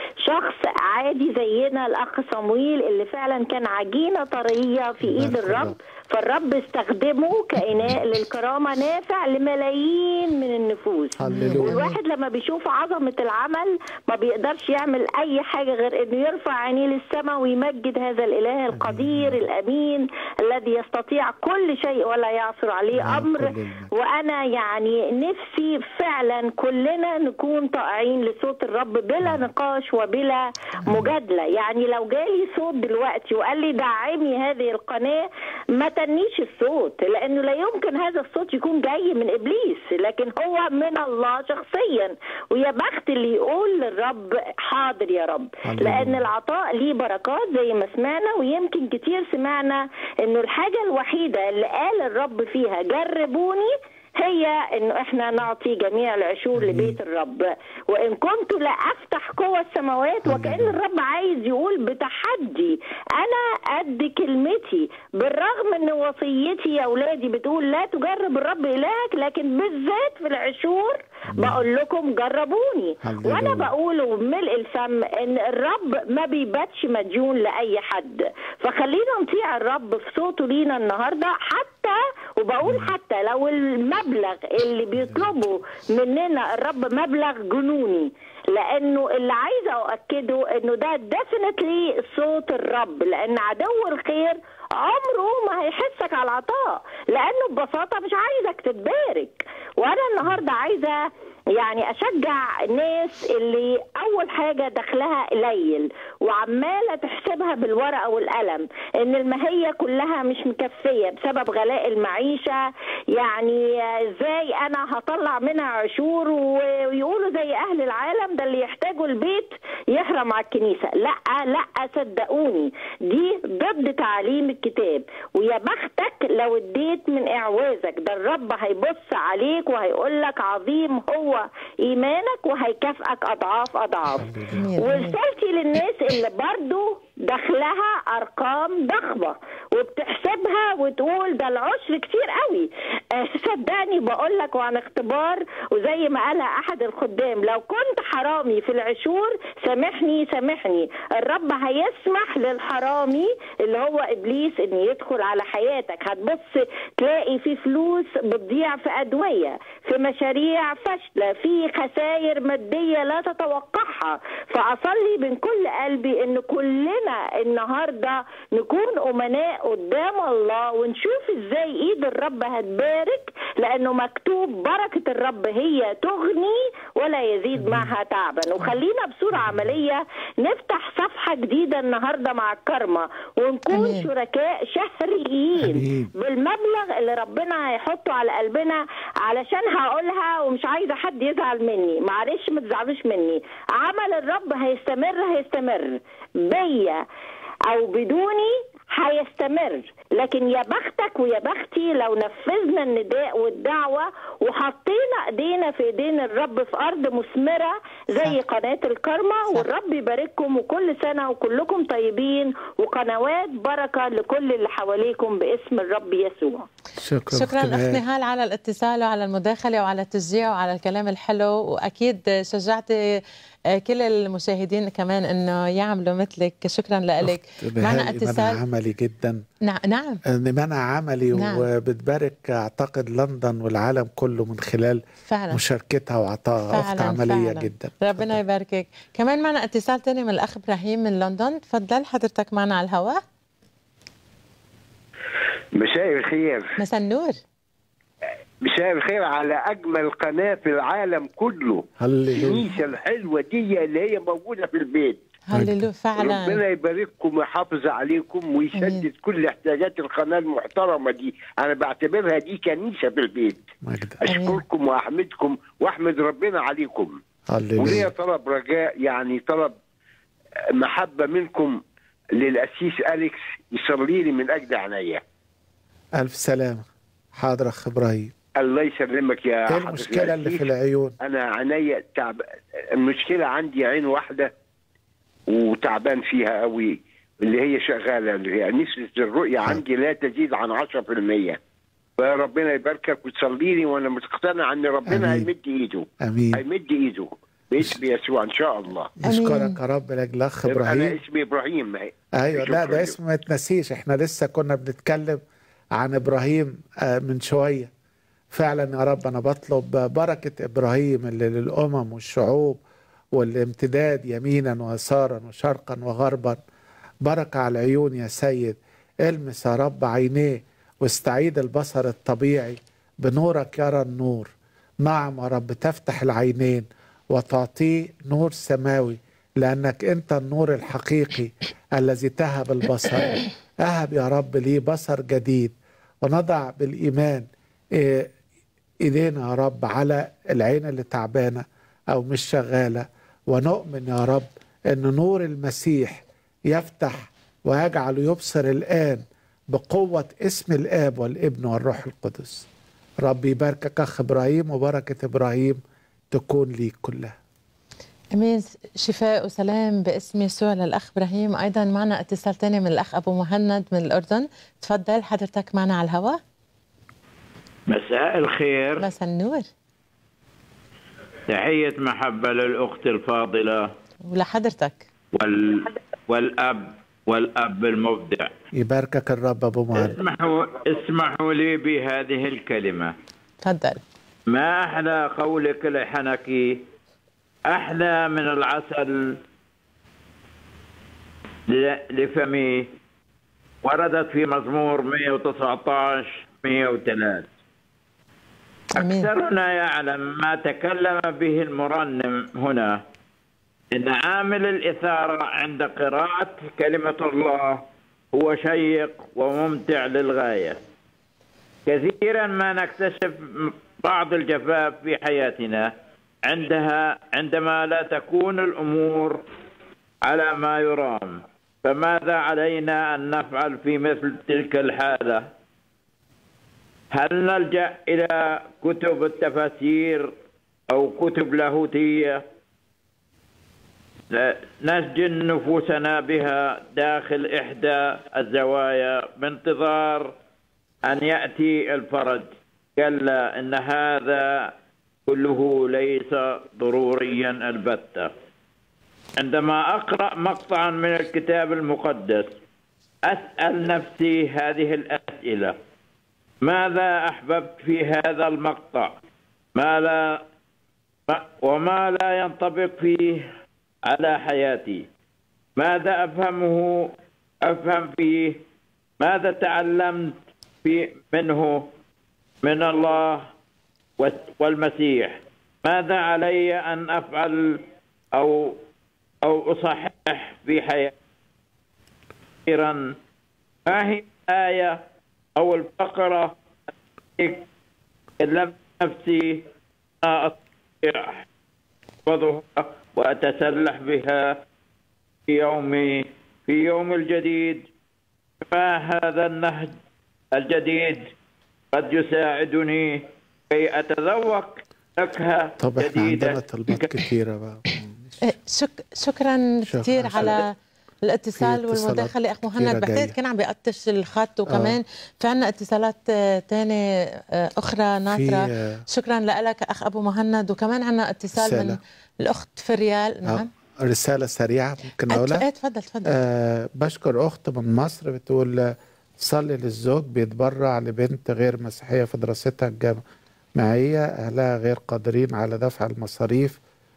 شخص عادي زينا الأخ صمويل اللي فعلا كان عجينة طرية في إيد يبارك الرب الله. فالرب استخدمه كإناء للكرامة نافع لملايين من النفوس هللويا والواحد لما بيشوف عظمة العمل ما بيقدرش يعمل أي حاجة غير إنه يرفع عينيه للسماء ويمجد هذا الإله القدير الأمين الذي يستطيع كل شيء ولا يعثر عليه نعم، أمر كل المجد. وأنا يعني نفسي فعلا كلنا نكون طائعين لصوت الرب بلا نقاش وبلا مجادلة يعني لو جالي صوت دلوقتي وقال لي دعمي هذه القناة ما تنيش الصوت لأنه لا يمكن هذا الصوت يكون جاي من إبليس لكن هو من الله شخصيا ويا بخت اللي يقول للرب حاضر يا رب هللويا. لأن العطاء ليه بركات زي ما سمعنا ويمكن كتير سمعنا انه الحاجة الوحيدة اللي قال الرب فيها جربوني هي انه احنا نعطي جميع العشور لبيت الرب وان كنت لا افتح قوى السماوات وكان الرب عايز يقول بتحدي انا قد كلمتي بالرغم ان وصيتي يا اولادي بتقول لا تجرب الرب الهك لكن بالذات في العشور بقول لكم جربوني هللويا. وانا بقوله بملء الفم ان الرب ما بيباتش مديون لاي حد فخلينا نطيع الرب في صوته لينا النهارده حتى وبقول حتى لو المبلغ اللي بيطلبه مننا الرب مبلغ جنوني لانه اللي عايزه اؤكده انه ده ديفنتلي صوت الرب لان عدو الخير عمره ما هيحسك على العطاء لانه ببساطه مش عايزك تتبارك وانا النهارده عايزه يعني اشجع الناس اللي اول حاجه دخلها قليل وعماله تحسبها بالورقه والقلم ان الماهيه كلها مش مكفيه بسبب غلاء المعيشه يعني ازاي انا هطلع منها عشور ويقولوا زي اهل العالم ده اللي يحتاجوا البيت يحرم على الكنيسه لا لا صدقوني دي ضد تعاليم الكتاب ويا بختك لو اديت من اعوازك ده الرب هيبص عليك وهيقول لك عظيم هو ايمانك وهيكافئك اضعاف اضعاف أمين. ورسالتي للناس اللي برضو دخلها ارقام ضخمه وبتحسبها وتقول ده العشر كتير قوي آه، صدقني بقول لك وعن اختبار وزي ما قالها احد الخدام لو كنت حرامي في العشور سامحني سامحني الرب هيسمح للحرامي اللي هو ابليس ان يدخل على حياتك هتبص تلاقي في فلوس بتضيع في ادويه في مشاريع فاشله في خسائر ماديه لا تتوقعها فاصلي من كل قلبي ان كلنا النهارده نكون امناء قدام الله ونشوف ازاي ايد الرب هتبارك لانه مكتوب بركه الرب هي تغني ولا يزيد معها تعبا وخلينا بصوره عمليه نفتح صفحه جديده النهارده مع الكرمه ونكون أمين. شركاء شهريين أمين. بالمبلغ اللي ربنا هيحطه على قلبنا علشان هقولها ومش عايزه حد يزعل مني معلش ما تزعلوش مني عمل الرب هيستمر هيستمر بيا او بدوني هيستمر لكن يا بختك ويا بختي لو نفذنا النداء والدعوة وحطينا ايدينا في ايدين الرب في ارض مثمرة زي صح. قناة الكرمة صح. والرب يبارككم وكل سنة وكلكم طيبين وقنوات بركة لكل اللي حواليكم باسم الرب يسوع شكرا شكرا أختي اخت نهال. نهال على الاتصال وعلى المداخله وعلى التشجيع وعلى الكلام الحلو واكيد شجعتي آه، كل المشاهدين كمان انه يعملوا مثلك شكرا لك أخت معنا نهال إيمانها اتصال عملي جدا نعم نعم إيمانها عملي نعم. وبتبارك أعتقد لندن والعالم كله من خلال فعلا مشاركتها وعطائها أخت فعلا عملية فعلا. جدا ربنا يباركك كمان معنا اتصال تاني من الاخ ابراهيم من لندن تفضل حضرتك معنا على الهواء مساء الخير مساء النور مساء الخير على اجمل قناه في العالم كله هللويا الكنيسه الحلوه دي اللي هي موجوده في البيت هللو ربنا فعلا يبارككم ويحافظ عليكم ويسدد آمين. كل احتياجات القناه المحترمه دي انا بعتبرها دي كنيسه في البيت مجد اشكركم واحمدكم واحمد ربنا عليكم وليا هللويا طلب رجاء يعني طلب محبه منكم للاسيس اليكس يصلي لي من اجل عينيا ألف سلامة حاضر أخ إبراهيم الله يسلمك يا إيه حضرة المشكلة اللي في الأسيس. العيون انا عينيا تعب المشكله عندي عين واحده وتعبان فيها قوي اللي هي شغاله اللي هي نسبه الرؤيه عندي لا تزيد عن 10% فربنا يباركك وتصلي لي وانا مقتنع ان ربنا آمين. هيمد ايده أمين هيمد ايده باسم يسوع ان شاء الله نشكرك يا رب لأجل أخ انا إبراهيم اسمي ابراهيم ايوه لا شكراً ده اسم ما يتنسيش احنا لسه كنا بنتكلم عن ابراهيم آه، من شويه فعلا يا رب انا بطلب بركه ابراهيم اللي للامم والشعوب والامتداد يمينا ويسارا وشرقا وغربا بركه على العيون يا سيد المس يا رب عينيه واستعيد البصر الطبيعي بنورك يرى النور نعم يا رب تفتح العينين وتعطيه نور سماوي لأنك أنت النور الحقيقي الذي تهب البصر أهب يا رب لي بصر جديد ونضع بالإيمان إيه، إيدينا يا رب على العين اللي تعبانة أو مش شغالة ونؤمن يا رب أن نور المسيح يفتح ويجعل يبصر الآن بقوة اسم الآب والابن والروح القدس رب يباركك أخ إبراهيم وبركة إبراهيم تكون ليك كلها امين شفاء وسلام باسم يسوع للاخ ابراهيم ايضا معنا اتصال تاني من الاخ ابو مهند من الاردن تفضل حضرتك معنا على الهواء مساء الخير مساء النور تحية محبة للأخت الفاضلة ولحضرتك وال... والأب والأب المبدع يباركك الرب أبو مهند اسمحوا اسمحوا لي بهذه الكلمة تفضل ما أحلى قولك لحنكي أحلى من العسل ل- لفمي وردت في مزمور 119 103 امين أكثرنا يعلم ما تكلم به المرنم هنا إن عامل الإثارة عند قراءة كلمة الله هو شيق وممتع للغاية كثيرا ما نكتشف بعض الجفاف في حياتنا عندها عندما لا تكون الأمور على ما يرام فماذا علينا أن نفعل في مثل تلك الحالة هل نلجأ إلى كتب التفاسير أو كتب لاهوتية لا- نسجن نفوسنا بها داخل إحدى الزوايا بانتظار أن يأتي الفرج كلا إن هذا كله ليس ضروريا البتة عندما أقرأ مقطعا من الكتاب المقدس أسأل نفسي هذه الأسئلة ماذا أحببت في هذا المقطع ما لا ما- وما لا ينطبق فيه على حياتي ماذا أفهمه أفهم فيه ماذا تعلمت في منه من الله والس- والمسيح ماذا علي أن أفعل أو أو أصحح في حياتي أخيرا ما هي الآية أو الفقرة التي كلمت نفسي ما أستطيع أحفظها وأتسلح بها في يومي في يوم الجديد فهذا النهج الجديد قد يساعدني كي أتذوق نكهة طب احنا جديدة عندنا طلبات كتيرة بقى إيه، شك شكرا شكراً. كثير على الاتصال في اتصالات والمداخله اخ كتيرة مهند بعتقد جاية. كان عم بيقطش الخط وكمان في عنا اتصالات ثانيه اخرى ناطره آه، شكرا لك اخ ابو مهند وكمان عنا اتصال من رسالة. الاخت فريال نعم آه، رسالة سريعة ممكن ايه أقولها تفضل تفضل أه بشكر أخت من مصر بتقول آه، صلي للزوج بيتبرع لبنت غير مسيحية في دراستها الجامعية أهلها غير قادرين على دفع المصاريف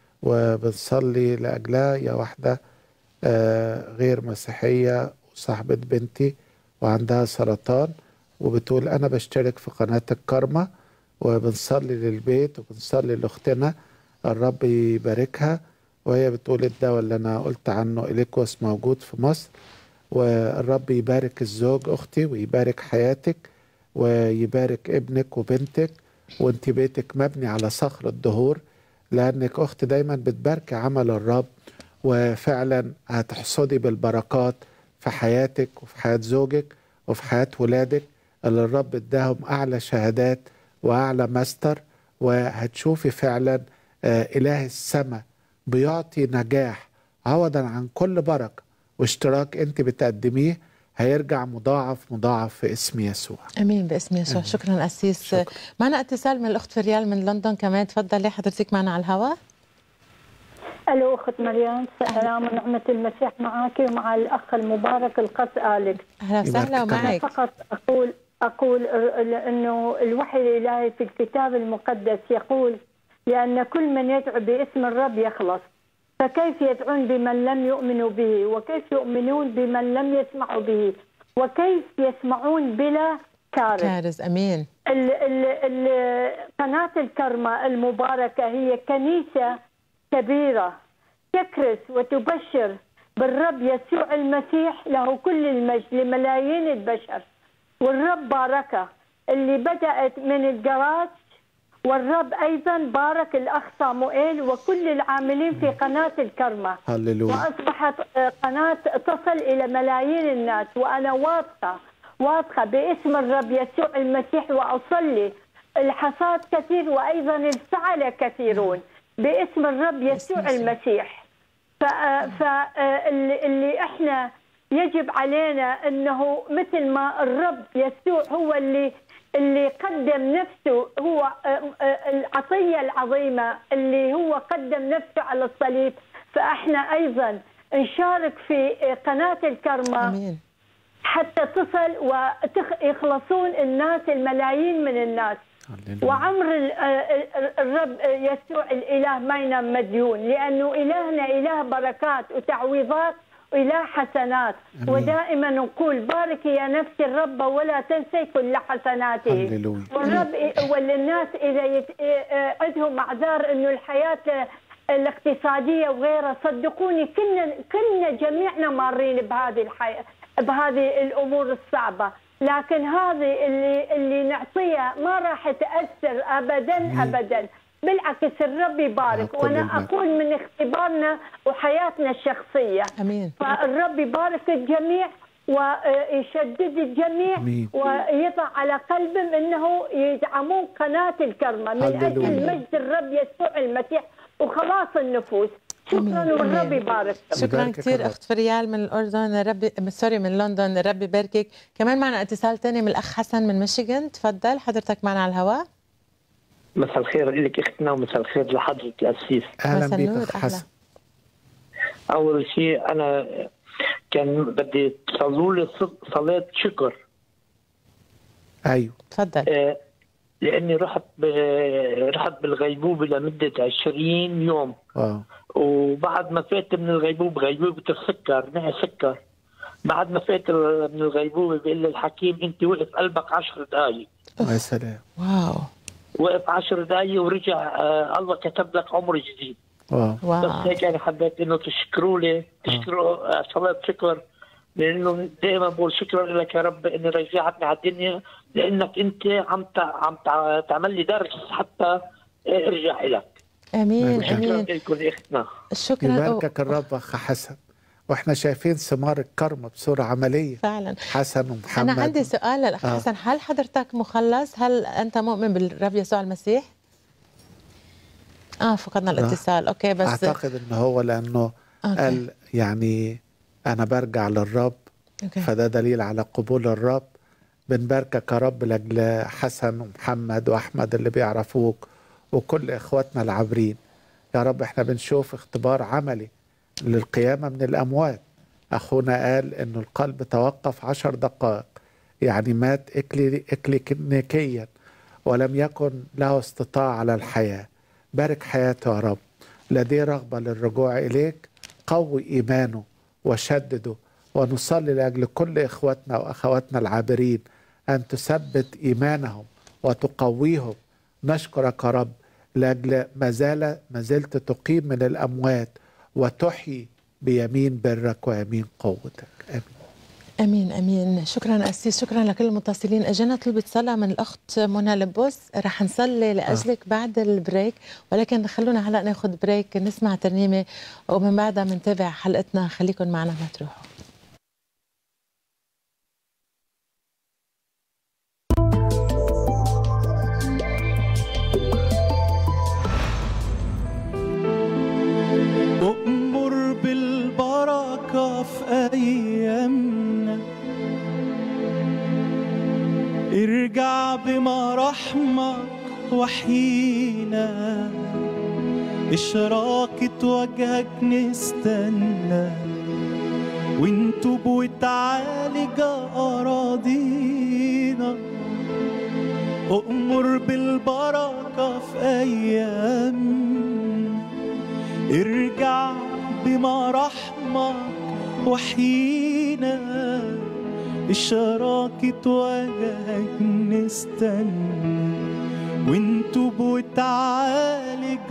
وبنصلي لأجلها يا واحدة آه، غير مسيحية وصاحبة بنتي وعندها سرطان وبتقول أنا بشترك في قناة الكرمة وبنصلي للبيت وبنصلي لأختنا الرب يباركها وهي بتقول الدواء اللي أنا قلت عنه إليكوس موجود في مصر والرب يبارك الزوج أختي ويبارك حياتك ويبارك ابنك وبنتك وانت بيتك مبني على صخر الدهور لأنك أخت دايما بتبارك عمل الرب وفعلا هتحصدي بالبركات في حياتك وفي حياة زوجك وفي حياة ولادك اللي الرب اداهم أعلى شهادات وأعلى ماستر وهتشوفي فعلا آه، إله السماء بيعطي نجاح عوضا عن كل بركة واشتراك انت بتقدميه هيرجع مضاعف مضاعف في اسم يسوع امين باسم يسوع شكرا اسيس شكرا. معنا اتصال من الاخت فريال من لندن كمان تفضلي حضرتك معنا على الهواء الو اخت مريم سلام ونعمه المسيح معك ومع الاخ المبارك القس اليكس اهلا وسهلا يبارك انا ومعك فقط اقول اقول ال- انه الوحي الالهي في الكتاب المقدس يقول لان كل من يدعو باسم الرب يخلص فكيف يدعون بمن لم يؤمنوا به وكيف يؤمنون بمن لم يسمعوا به وكيف يسمعون بلا كارث كارز امين ال ال ال قناة الكرمة المباركة هي كنيسة كبيرة تكرس وتبشر بالرب يسوع المسيح له كل المجد لملايين البشر والرب باركه اللي بدأت من الجراج والرب أيضا بارك الأخ صاموئيل وكل العاملين في قناة الكرمة هللويا وأصبحت آه، قناة تصل إلى ملايين الناس وأنا واثقة واثقة باسم الرب يسوع المسيح وأصلي الحصاد كثير وأيضا الفعل كثيرون باسم الرب يسوع يسوع. المسيح فاللي اللي احنا يجب علينا انه مثل ما الرب يسوع هو اللي اللي قدم نفسه هو آه، آه، العطيه العظيمه اللي هو قدم نفسه على الصليب فاحنا ايضا نشارك في آه، قناه الكرمه امين حتى تصل ويخلصون الناس الملايين من الناس هللويا وعمر ال- ال- الرب يسوع الاله ما ينام مديون لانه الهنا اله بركات وتعويضات واله حسنات أمين. ودائما نقول بارك يا نفسي الرب ولا تنسي كل حسناته هللويا والرب والناس اذا يت... عندهم اعذار انه الحياه الاقتصاديه وغيرها صدقوني كلنا كلنا جميعنا مارين بهذه الحياه بهذه الامور الصعبه لكن هذه اللي اللي نعطيها ما راح تاثر ابدا ابدا بالعكس الرب يبارك مع كل وانا المجد. اقول من اختبارنا وحياتنا الشخصيه امين فالرب يبارك الجميع ويشدد الجميع آمين. ويضع على قلبهم انه يدعمون قناه الكرمه من اجل هللويا. مجد الرب يسوع المسيح وخلاص النفوس شكرا آمين. والرب آمين. يبارك شكرا يباركك كثير الرب. اخت فريال من الاردن ربي سوري من لندن ربي يباركك كمان معنا اتصال ثاني من الاخ حسن من ميشيغان تفضل حضرتك معنا على الهواء مساء الخير لك اختنا ومساء الخير لحضرة الأسيس اهلا مساء بيك النور، اخ أهلا. حسن أول شيء أنا كان بدي تصلوا لي ص- صلاة شكر ايوه تفضل آه، لأني رحت ب... رحت بالغيبوبة لمدة 20 يوم اه وبعد ما فات من الغيبوبة غيبوبة السكر معي سكر بعد ما فات من الغيبوبة بيقول لي الحكيم أنت وقف قلبك 10 دقايق يا سلام واو وقف 10 دقايق ورجع آه الله كتب لك عمر جديد واو بس واو هيك انا حبيت انه تشكروا لي تشكروا آه، صلاه شكر لانه دائما بقول شكرا لك يا رب اني رجعتني على الدنيا لانك انت عم تع- عم تع- تعمل لي درس حتى آه، ارجع لك امين شكراً شكرا امين لكم يا اختنا شكرا يباركك الرب اخ حسن واحنا شايفين ثمار الكرم بصوره عمليه فعلا حسن ومحمد انا عندي سؤال للاخ آه. حسن هل حضرتك مخلص هل انت مؤمن بالرب يسوع المسيح اه فقدنا الاتصال اوكي بس اعتقد ان هو لانه أوكي. قال يعني انا برجع للرب أوكي. فده دليل على قبول الرب بنباركك يا رب لاجل حسن ومحمد واحمد اللي بيعرفوك وكل اخواتنا العابرين يا رب احنا بنشوف اختبار عملي للقيامه من الاموات اخونا قال انه القلب توقف عشر دقائق يعني مات إكلي اكلينيكيا ولم يكن له استطاع على الحياه بارك حياته يا رب لديه رغبه للرجوع اليك قوي ايمانه وشدده ونصلي لاجل كل اخواتنا واخواتنا العابرين ان تثبت ايمانهم وتقويهم نشكرك يا رب لاجل ما زال ما زلت تقيم من الاموات وتحيي بيمين برك ويمين قوتك امين امين امين شكرا اسيس شكرا لكل المتصلين اجانا طلبة صلاة من الاخت منى لبوس رح نصلي لاجلك آه. بعد البريك ولكن خلونا هلا ناخذ بريك نسمع ترنيمه ومن بعدها بنتابع حلقتنا خليكم معنا ما تروحوا أؤمر بالبركة في أيامنا ارجع بمراحمك وحينا إشراقة وجهك نستنى وانتب وتعالج أراضينا أؤمر بالبركة في أيامنا ارجع بمراحمك وحينا إشراقة وجهك نستنى وانتب وتعالج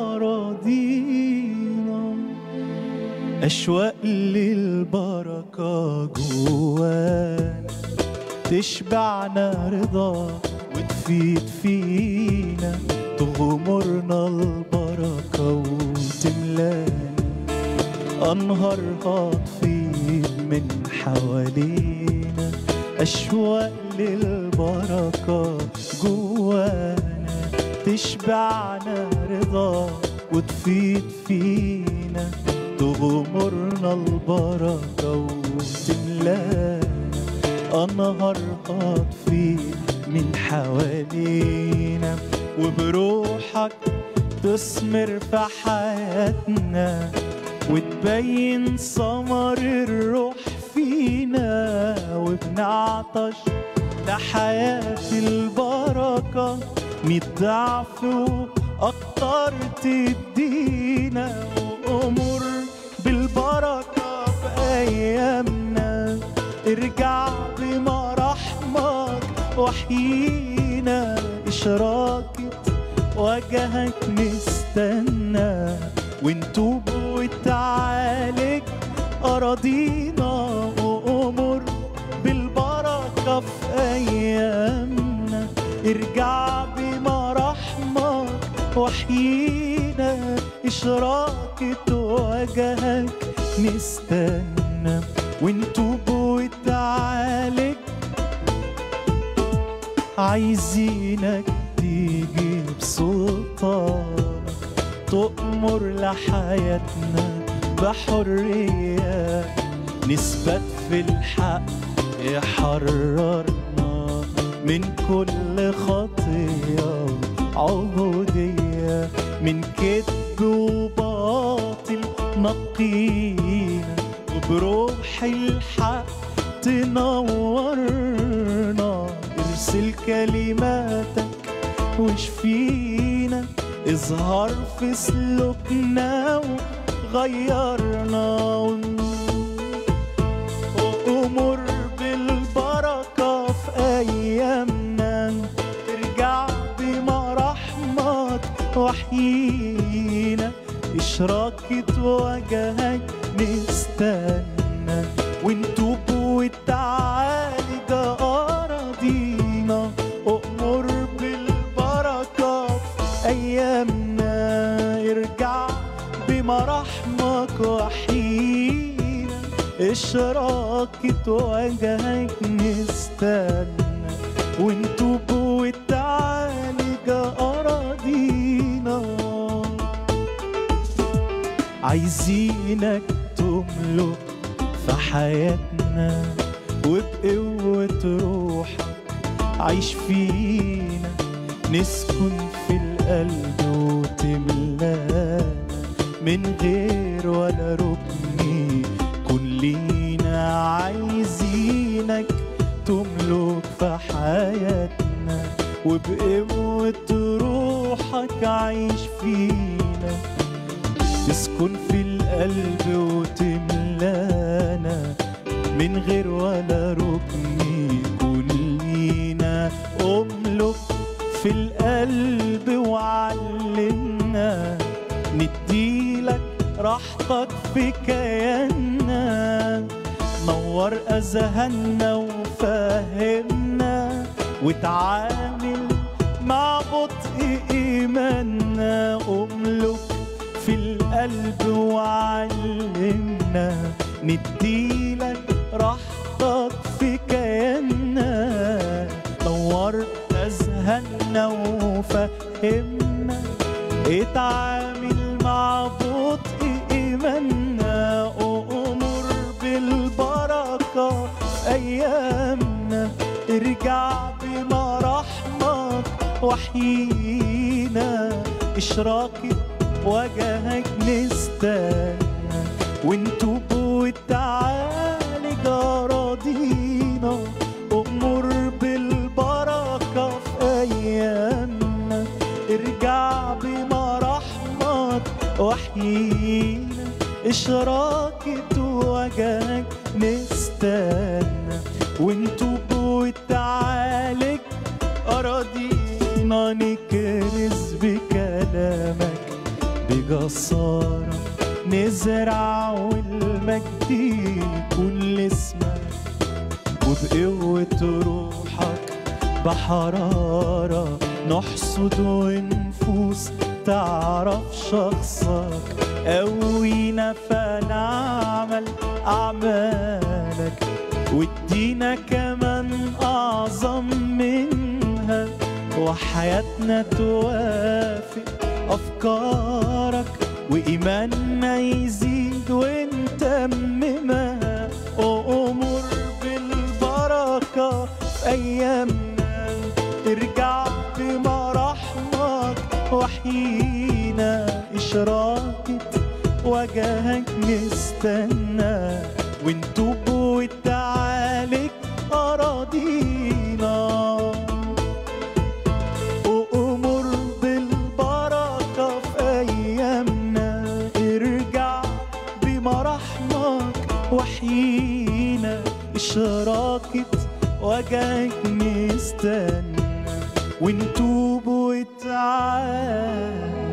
أراضينا أشواق للبركة جوانا تشبعنا رضا وتفيد فينا تغمرنا البركة وتملانا أنهار هتفيض من حوالينا أشواق للبركة جوانا تشبعنا رضا وتفيض فينا تغمرنا البركة وتملانا أنهار هتفيض من حوالينا وبروحك تثمر في حياتنا وتبين ثمر الروح فينا وبنعطش لحياة البركة ميت ضعف وأكتر تدينا وأمر بالبركة في أيامنا ارجع بمراحمك وحينا إشراقة وجهك نستنى ونتوب وتعالج أراضينا وأمر بالبركة في أيامنا ارجع بمراحمك وحينا إشراقة وجهك نستنى ونتوب وتعالج عايزينك تيجي بسلطانك تؤمر لحياتنا بحرية نثبت في الحق يحررنا من كل خطية عبودية من كذب وباطل نقينا وبروح الحق تنورنا ارسل كلماتك واشفينا اظهر في سلوكنا وغيرنا وامر بالبركة في ايامنا ارجع بمراحمك وحينا اشراقة وجهك نستنى ونتوب وتعالج أراضينا أؤمر بالبركة في أيامنا ارجع بمراحمك وحينا بشراكة وجهك نستنى ونتوب وتعالج أراضينا عايزينك تملك في حياتنا وبقوة روحك عيش فينا نسكن في القلب وتملانا من غير ولا ركن كن لينا عايزينك تملك في حياتنا وبقوة روحك عيش فينا تسكن في القلب وتملانا من غير ولا ركن يكون لينا أملك في القلب وعلمنا نديلك راحتك في كياننا نور أذهاننا وفهمنا وتعامل مع بطء إيماننا أملك في القلب وعلمنا نديلك راحتك في كياننا نور أذهاننا وفهمنا اتعامل مع بطء إيماننا أمر بالبركة في أيامنا ارجع بمراحمك وحيينا إشراقة وجهك نستنى ونتوب وتعالج أراضينا أمر بالبركة في أيامنا ارجع بمراحمك وحيينا إشراقة وجهك نستنى ونتوب وتعالج أراضينا نكرز بكلامك بجسارة نزرع والمجد يكون لاسمك وبقوة روحك بحرارة نحصد ونفوس تعرف شخصك قوينا فنعمل أعمالك وادينا كمان أعظم منها وحياتنا توافق أفكارك وإيماننا يزيد ونتممها أمر بالبركة في أيامنا ارجع بمراحمك وحيينا إشراقة وجهك نستنى ونتوب وتعالج أراضينا وأمر بالبركة في أيامنا ارجع بمراحمك وحيينا إشراقة وجهك نستنى ونتوب وتعالج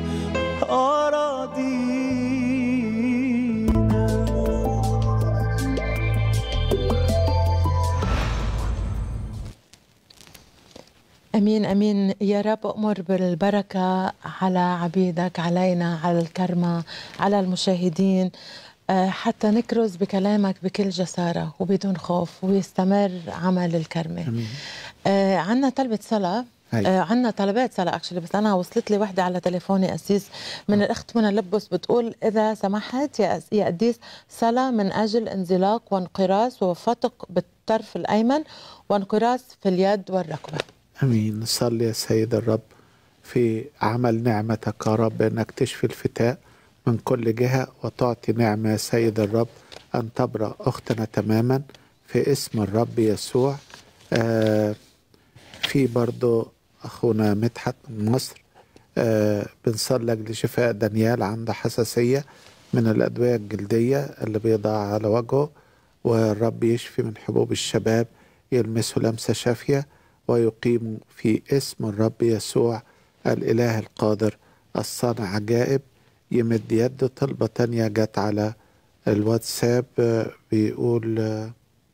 امين امين يا رب امر بالبركه على عبيدك علينا على الكرمه على المشاهدين آه، حتى نكرز بكلامك بكل جساره وبدون خوف ويستمر عمل الكرمه امين آه عنا طلبة صلاة هاي. آه عنا طلبات صلاة اكشلي بس انا وصلت لي وحده على تليفوني اسيس من الاخت منى لبس بتقول اذا سمحت يا أس- يا قديس صلاة من اجل انزلاق وانقراص وفتق بالطرف الايمن وانقراص في اليد والركبه امين نصلي يا سيد الرب في عمل نعمتك يا رب انك تشفي الفتاة من كل جهة وتعطي نعمة يا سيد الرب ان تبرأ اختنا تماما في اسم الرب يسوع آه في برضو اخونا مدحت من مصر آه بنصلي لشفاء دانيال عنده حساسية من الأدوية الجلدية اللي بيضع على وجهه والرب يشفي من حبوب الشباب يلمسه لمسة شافية ويقيم في اسم الرب يسوع الإله القادر الصانع عجائب يمد يده طلبة تانية جت على الواتساب آه، بيقول آه،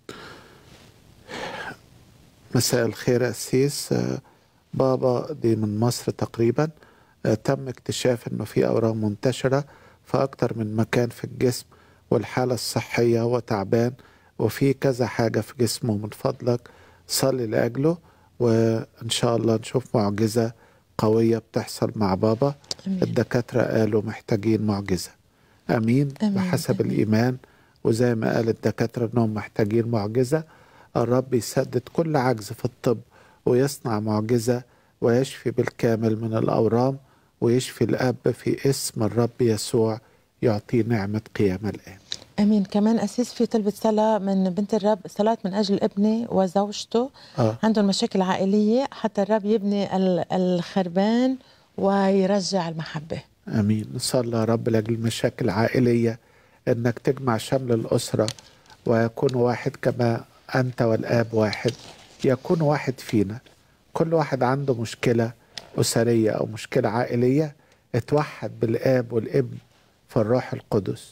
مساء الخير يا أسيس آه، بابا دي من مصر تقريبا آه، تم اكتشاف انه في اورام منتشرة في اكتر من مكان في الجسم والحالة الصحية هو تعبان وفي كذا حاجة في جسمه من فضلك صلي لأجله وإن شاء الله نشوف معجزة قوية بتحصل مع بابا أمين. الدكاترة قالوا محتاجين معجزة أمين, أمين. بحسب الإيمان وزي ما قال الدكاترة أنهم محتاجين معجزة الرب يسدد كل عجز في الطب ويصنع معجزة ويشفي بالكامل من الأورام ويشفي الأب في اسم الرب يسوع يعطيه نعمة قيامة الآن امين كمان اسيس في طلبة صلاة من بنت الرب صلاة من اجل ابني وزوجته آه. عندهم مشاكل عائلية حتى الرب يبني ال- الخربان ويرجع المحبة امين نصلي يا رب لاجل المشاكل العائليه انك تجمع شمل الاسره ويكون واحد كما انت والاب واحد يكون واحد فينا كل واحد عنده مشكله اسريه او مشكله عائليه اتوحد بالاب والابن في الروح القدس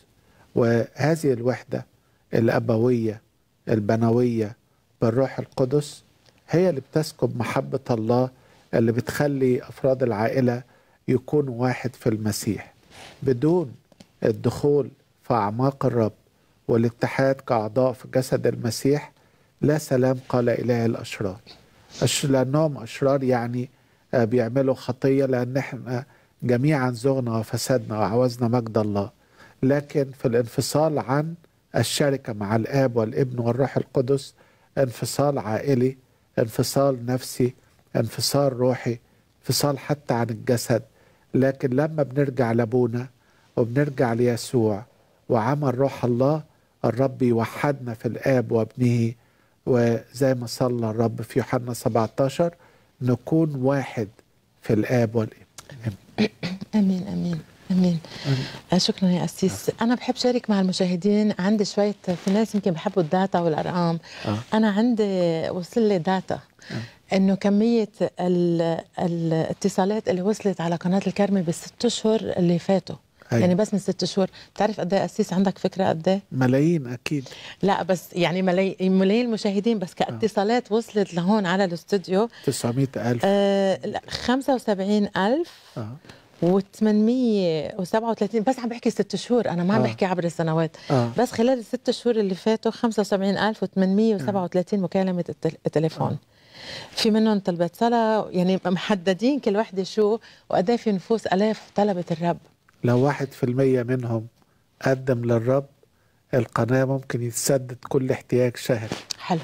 وهذه الوحده الابويه البنويه بالروح القدس هي اللي بتسكب محبه الله اللي بتخلي افراد العائله يكونوا واحد في المسيح بدون الدخول في اعماق الرب والاتحاد كاعضاء في جسد المسيح لا سلام قال اله الاشرار أش- لانهم اشرار يعني آه، بيعملوا خطيه لان احنا جميعا زغنا وفسدنا وعوزنا مجد الله لكن في الانفصال عن الشركه مع الاب والابن والروح القدس انفصال عائلي انفصال نفسي انفصال روحي انفصال حتى عن الجسد لكن لما بنرجع لابونا وبنرجع ليسوع وعمل روح الله الرب يوحدنا في الاب وابنه وزي ما صلى الرب في يوحنا 17 نكون واحد في الاب والابن امين امين امين آه، شكرا يا اسيس انا بحب شارك مع المشاهدين عندي شويه في ناس يمكن بحبوا الداتا والارقام آه. انا عندي وصل لي داتا انه كميه ال- الاتصالات اللي وصلت على قناه الكرمه بالست اشهر اللي فاتوا أيوة. يعني بس من ست شهور بتعرف قد ايه اسيس عندك فكره قد ايه ملايين اكيد لا بس يعني ملاي- ملايين المشاهدين بس كاتصالات وصلت لهون على الاستوديو 900 ألف آه لا 75000 آه. و837 بس عم بحكي ست شهور انا ما عم آه. بحكي عبر السنوات آه. بس خلال الست شهور اللي فاتوا 75837 مكالمه التل- التليفون في منهم طلبت صلاة يعني محددين كل وحدة شو وقد إيه في نفوس آلاف طلبت الرب لو واحد في المية منهم قدم للرب القناة ممكن يتسدد كل احتياج شهري حلو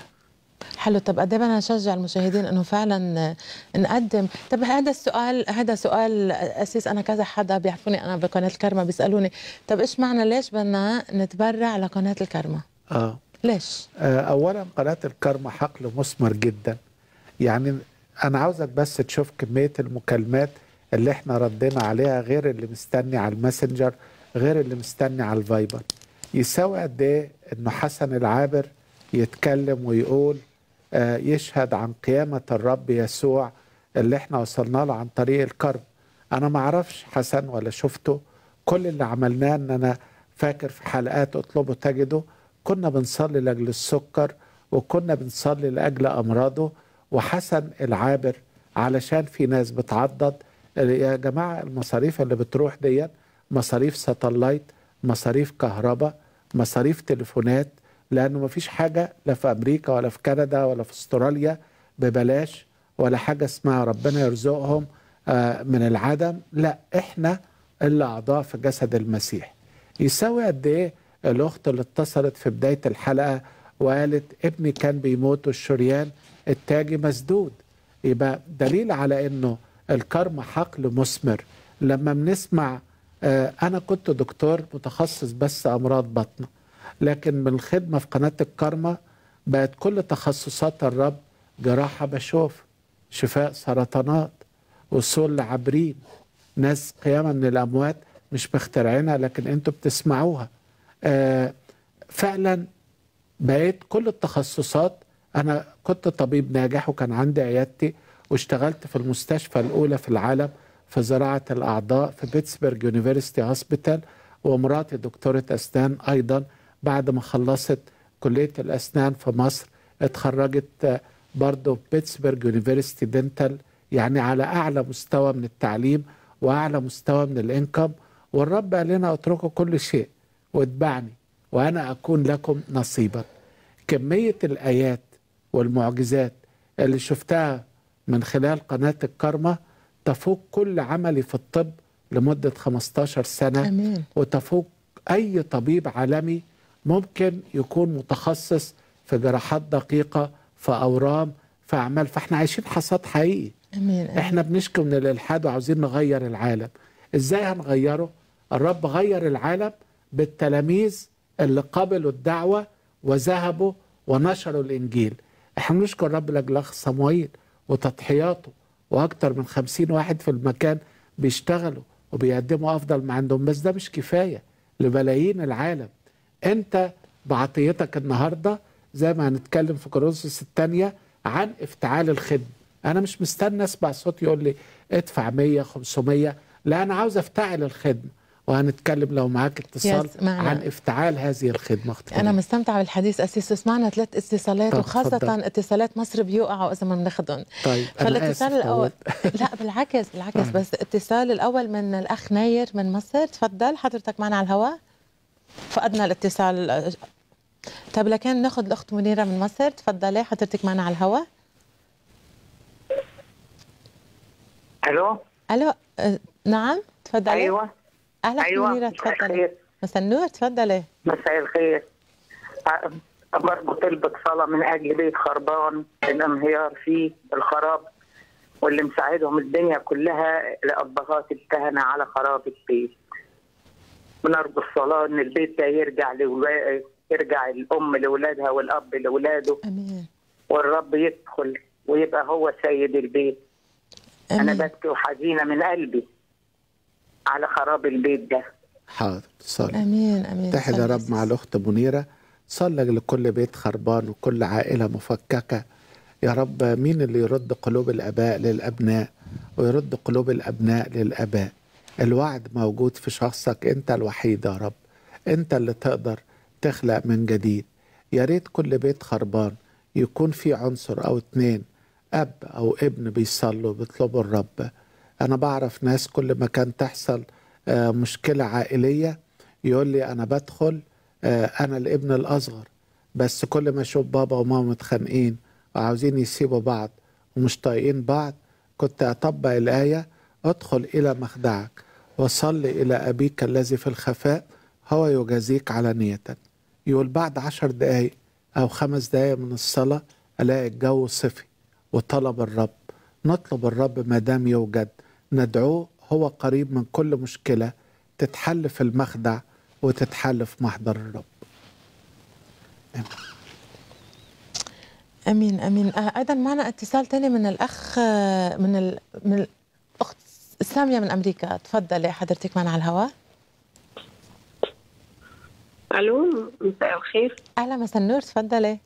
حلو طب قد ايه بدنا نشجع المشاهدين انه فعلا نقدم طب هذا السؤال هذا سؤال اسيس انا كذا حدا بيعرفوني انا بقناه الكرمه بيسالوني طب ايش معنى ليش بدنا نتبرع لقناه الكرمه اه ليش آه، اولا قناه الكرم حقل مثمر جدا يعني انا عاوزك بس تشوف كميه المكالمات اللي احنا ردينا عليها غير اللي مستني على الماسنجر غير اللي مستني على الفايبر يساوي قد ايه انه حسن العابر يتكلم ويقول آه، يشهد عن قيامه الرب يسوع اللي احنا وصلنا له عن طريق الكرم انا ما اعرفش حسن ولا شفته كل اللي عملناه ان انا فاكر في حلقات اطلبه تجده كنا بنصلي لاجل السكر وكنا بنصلي لاجل امراضه وحسن العابر علشان في ناس بتعضد يا جماعه المصاريف اللي بتروح دي مصاريف ساتلايت مصاريف كهرباء مصاريف تليفونات لانه مفيش حاجه لا في امريكا ولا في كندا ولا في استراليا ببلاش ولا حاجه اسمها ربنا يرزقهم آه، من العدم لا احنا اللي اعضاء في جسد المسيح يساوي قد ايه الاخت اللي اتصلت في بدايه الحلقه وقالت ابني كان بيموت والشريان التاجي مسدود يبقى دليل على انه الكرم حقل مثمر لما بنسمع آه، انا كنت دكتور متخصص بس امراض بطنه لكن من الخدمه في قناه الكرمه بقت كل تخصصات الرب جراحه بشوف شفاء سرطانات وصول لعابرين ناس قيامه من الاموات مش مخترعينها لكن انتوا بتسمعوها آه فعلا بقيت كل التخصصات انا كنت طبيب ناجح وكان عندي عيادتي واشتغلت في المستشفى الاولى في العالم في زراعه الاعضاء في بيتسبرج يونيفرسيتي هوسبيتال ومراتي دكتوره اسنان ايضا بعد ما خلصت كليه الاسنان في مصر اتخرجت آه، برضه في بيتسبرج يونيفرسيتي دنتال يعني على اعلى مستوى من التعليم واعلى مستوى من الانكم والرب قال لنا اتركوا كل شيء واتبعني وأنا أكون لكم نصيبا كمية الآيات والمعجزات اللي شفتها من خلال قناة الكرمة تفوق كل عملي في الطب لمدة 15 سنة أمين. وتفوق أي طبيب عالمي ممكن يكون متخصص في جراحات دقيقة في أورام في أعمال فإحنا عايشين حصاد حقيقي امين آمين. احنا بنشكو من الالحاد وعاوزين نغير العالم ازاي هنغيره الرب غير العالم بالتلاميذ اللي قبلوا الدعوة وذهبوا ونشروا الإنجيل احنا نشكر الرب لاجل اخ صموئيل وتضحياته واكتر من خمسين واحد في المكان بيشتغلوا وبيقدموا افضل ما عندهم بس ده مش كفايه لملايين العالم انت بعطيتك النهارده زي ما هنتكلم في كورنثوس الثانيه عن افتعال الخدمه انا مش مستني اسمع صوت يقول لي ادفع 100 500 لا انا عاوز افتعل الخدمه وهنتكلم لو معاك اتصال يس، معنا. عن افتعال هذه الخدمه اختي انا مستمتعه بالحديث اسيس سمعنا ثلاث اتصالات طب وخاصه تفضل. اتصالات مصر بيوقعوا اذا ما بناخذهم طيب انا فالاتصال اسف الاول طولت. لا بالعكس بالعكس آه. بس الاتصال الاول من الاخ ناير من مصر تفضل حضرتك معنا على الهواء فقدنا الاتصال طيب لكن ناخذ الاخت منيره من مصر تفضلي حضرتك معنا على الهواء الو الو أه، نعم تفضلي ايوه اهلا أيوة، منيره مساء تفضلي الخير. مساء النور تفضلي مساء الخير أ- برضه طلبة صلاة من أجل بيت خربان الانهيار فيه الخراب واللي مساعدهم الدنيا كلها لأبهات الكهنة على خراب البيت بنرجو الصلاة إن البيت ده يرجع لولا... يرجع الأم لأولادها والأب لأولاده امين والرب يدخل ويبقى هو سيد البيت أنا ببكي وحزينة من قلبي على خراب البيت ده حاضر صلي امين امين اتحد يا صلي رب مع الاخت منيره صلى لكل بيت خربان وكل عائله مفككه يا رب مين اللي يرد قلوب الاباء للابناء ويرد قلوب الابناء للاباء الوعد موجود في شخصك انت الوحيد يا رب انت اللي تقدر تخلق من جديد يا ريت كل بيت خربان يكون في عنصر او اتنين اب او ابن بيصلوا بيطلبوا الرب انا بعرف ناس كل ما كان تحصل آه، مشكله عائليه يقول لي انا بدخل آه، انا الابن الاصغر بس كل ما اشوف بابا وماما متخانقين وعاوزين يسيبوا بعض ومش طايقين بعض كنت اطبق الايه ادخل الى مخدعك وصل الى ابيك الذي في الخفاء هو يجازيك علانية يقول بعد عشر دقايق او خمس دقايق من الصلاه الاقي الجو صفي وطلب الرب نطلب الرب ما دام يوجد ندعوه هو قريب من كل مشكله تتحل في المخدع وتتحل في محضر الرب امين امين آه، ايضا معنا اتصال ثاني من الاخ آه، من ال... من الاخت ساميه من امريكا تفضلي حضرتك معنا على الهواء الو مساء الخير اهلا مساء النور تفضلي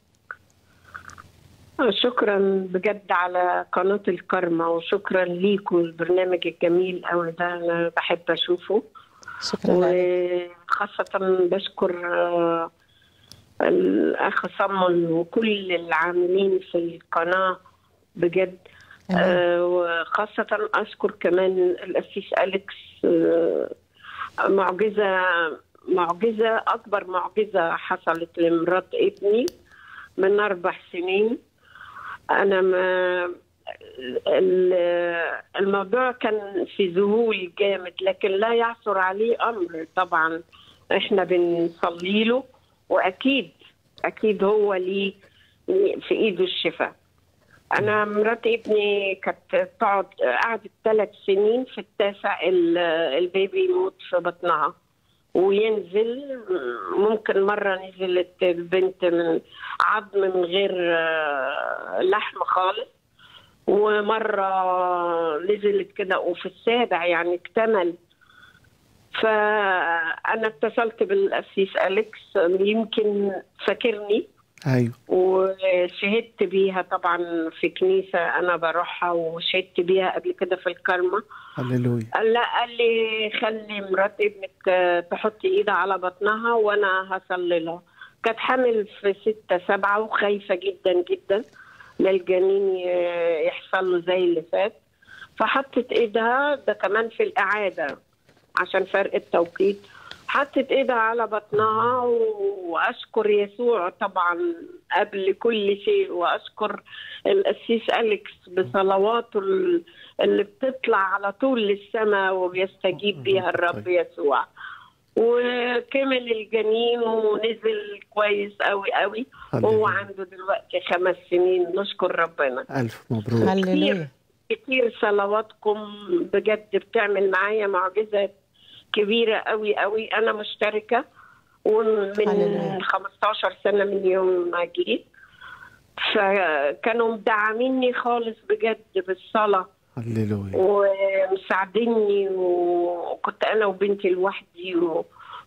شكرا بجد على قناة الكرمة وشكرا ليكم البرنامج الجميل أوي ده أنا بحب أشوفه شكرا وخاصة بشكر آه، الأخ صمل وكل العاملين في القناة بجد آه، وخاصة أشكر كمان الأسيس أليكس آه، معجزة معجزة أكبر معجزة حصلت لمرات ابني من أربع سنين أنا ما ال- الموضوع كان في ذهول جامد لكن لا يعثر عليه أمر طبعا إحنا بنصلي له وأكيد أكيد هو ليه في إيده الشفاء أنا مرات ابني كانت تقعد قعدت ثلاث سنين في التاسع ال- البيبي يموت في بطنها وينزل ممكن مرة نزلت البنت من عظم من غير آه، لحم خالص ومرة نزلت كده وفي السابع يعني اكتمل فأنا اتصلت بالأسيس أليكس يمكن فاكرني ايوه وشهدت بيها طبعا في كنيسة أنا بروحها وشهدت بيها قبل كده في الكرمة هللويا قال لا قال لي خلي مرات ابنك آه، تحط ايدها على بطنها وانا هصلي لها كانت حامل في ستة سبعة وخايفة جدا جدا للجنين ي- يحصل له زي اللي فات فحطت ايدها ده كمان في الإعادة عشان فرق التوقيت حطت ايدها على بطنها واشكر يسوع طبعا قبل كل شيء واشكر القسيس اليكس بصلواته ال- اللي بتطلع على طول للسماء وبيستجيب بيها الرب يسوع وكمل الجنين ونزل كويس قوي قوي وهو عنده دلوقتي خمس سنين نشكر ربنا ألف مبروك كتير كتير صلواتكم بجد بتعمل معايا معجزات كبيرة قوي قوي أنا مشتركة ومن 15 سنة من يوم ما جيت فكانوا مدعميني خالص بجد بالصلاة هللويا ومساعديني وكنت انا وبنتي لوحدي و...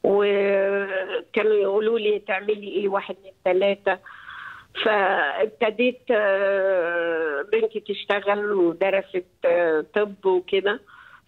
وكانوا يقولوا لي تعملي ايه واحد اتنين ثلاثة فابتديت آه، بنتي تشتغل ودرست آه، طب وكده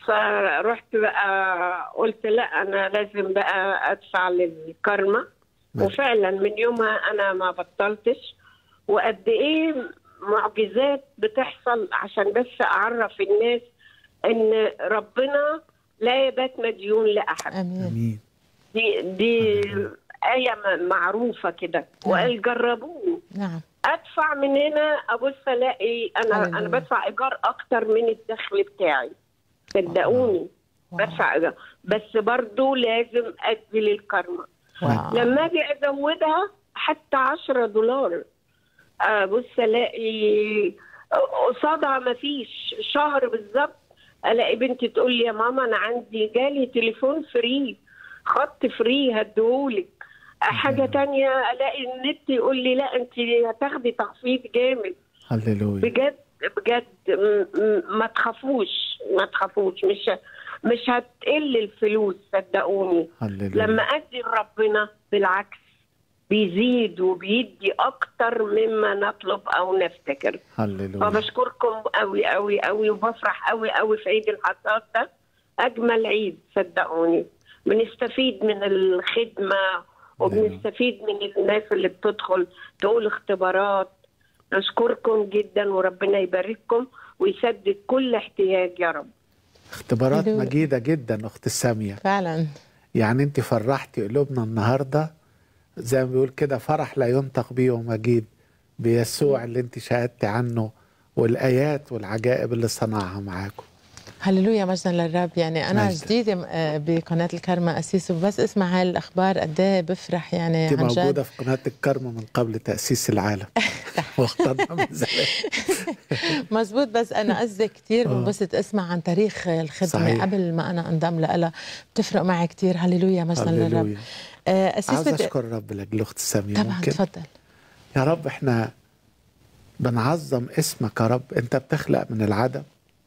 فرحت بقى قلت لا انا لازم بقى ادفع للكارما وفعلا من يومها انا ما بطلتش وقد ايه معجزات بتحصل عشان بس اعرف الناس ان ربنا لا يبات مديون لاحد امين دي دي آية م- معروفة كده وقال جربوه نعم أدفع من هنا أبص ألاقي أنا أنا بدفع إيجار أكتر من الدخل بتاعي صدقوني بدفع إيجار بس برضو لازم أدي للكرمة لما أجي أزودها حتى 10 دولار أبص ألاقي قصادها مفيش شهر بالظبط ألاقي بنتي تقول لي يا ماما أنا عندي جالي تليفون فري خط فري هديهولك حاجة تانية ألاقي النت يقول لي لا أنت هتاخدي تخفيض جامد هللويا بجد بجد م- م- ما تخافوش ما تخافوش مش مش هتقل الفلوس صدقوني هللويا لما ادي لربنا بالعكس بيزيد وبيدي اكتر مما نطلب او نفتكر هللويا فبشكركم قوي قوي قوي وبفرح قوي قوي في عيد الحصاد ده اجمل عيد صدقوني بنستفيد من الخدمه وبنستفيد من الناس اللي بتدخل تقول اختبارات نشكركم جدا وربنا يبارككم ويسدد كل احتياج يا رب اختبارات هللويا. مجيدة جدا أخت سامية فعلا يعني أنت فرحتي قلوبنا النهاردة زي ما بيقول كده فرح لا ينطق به ومجيد بيسوع اللي أنت شهدتي عنه والآيات والعجائب اللي صنعها معاكم هللويا مجدا للرب يعني انا مجداً. جديده آه، بقناه الكرمة اسيس وبس اسمع هاي الاخبار قد ايه بفرح يعني أنت عن موجودة جد في قناة الكرمة من قبل تأسيس العالم واخترنا من زمان مزبوط بس انا قصدي كثير آه. بنبسط اسمع عن تاريخ الخدمه صحيح. قبل ما انا انضم لها بتفرق معي كثير هللويا مجدا للرب هللويا آه، اسيس عاوز بدي أشكر الرب لأجل أخت سامية طبعا ممكن تفضل يا رب احنا بنعظم اسمك يا رب انت بتخلق من العدم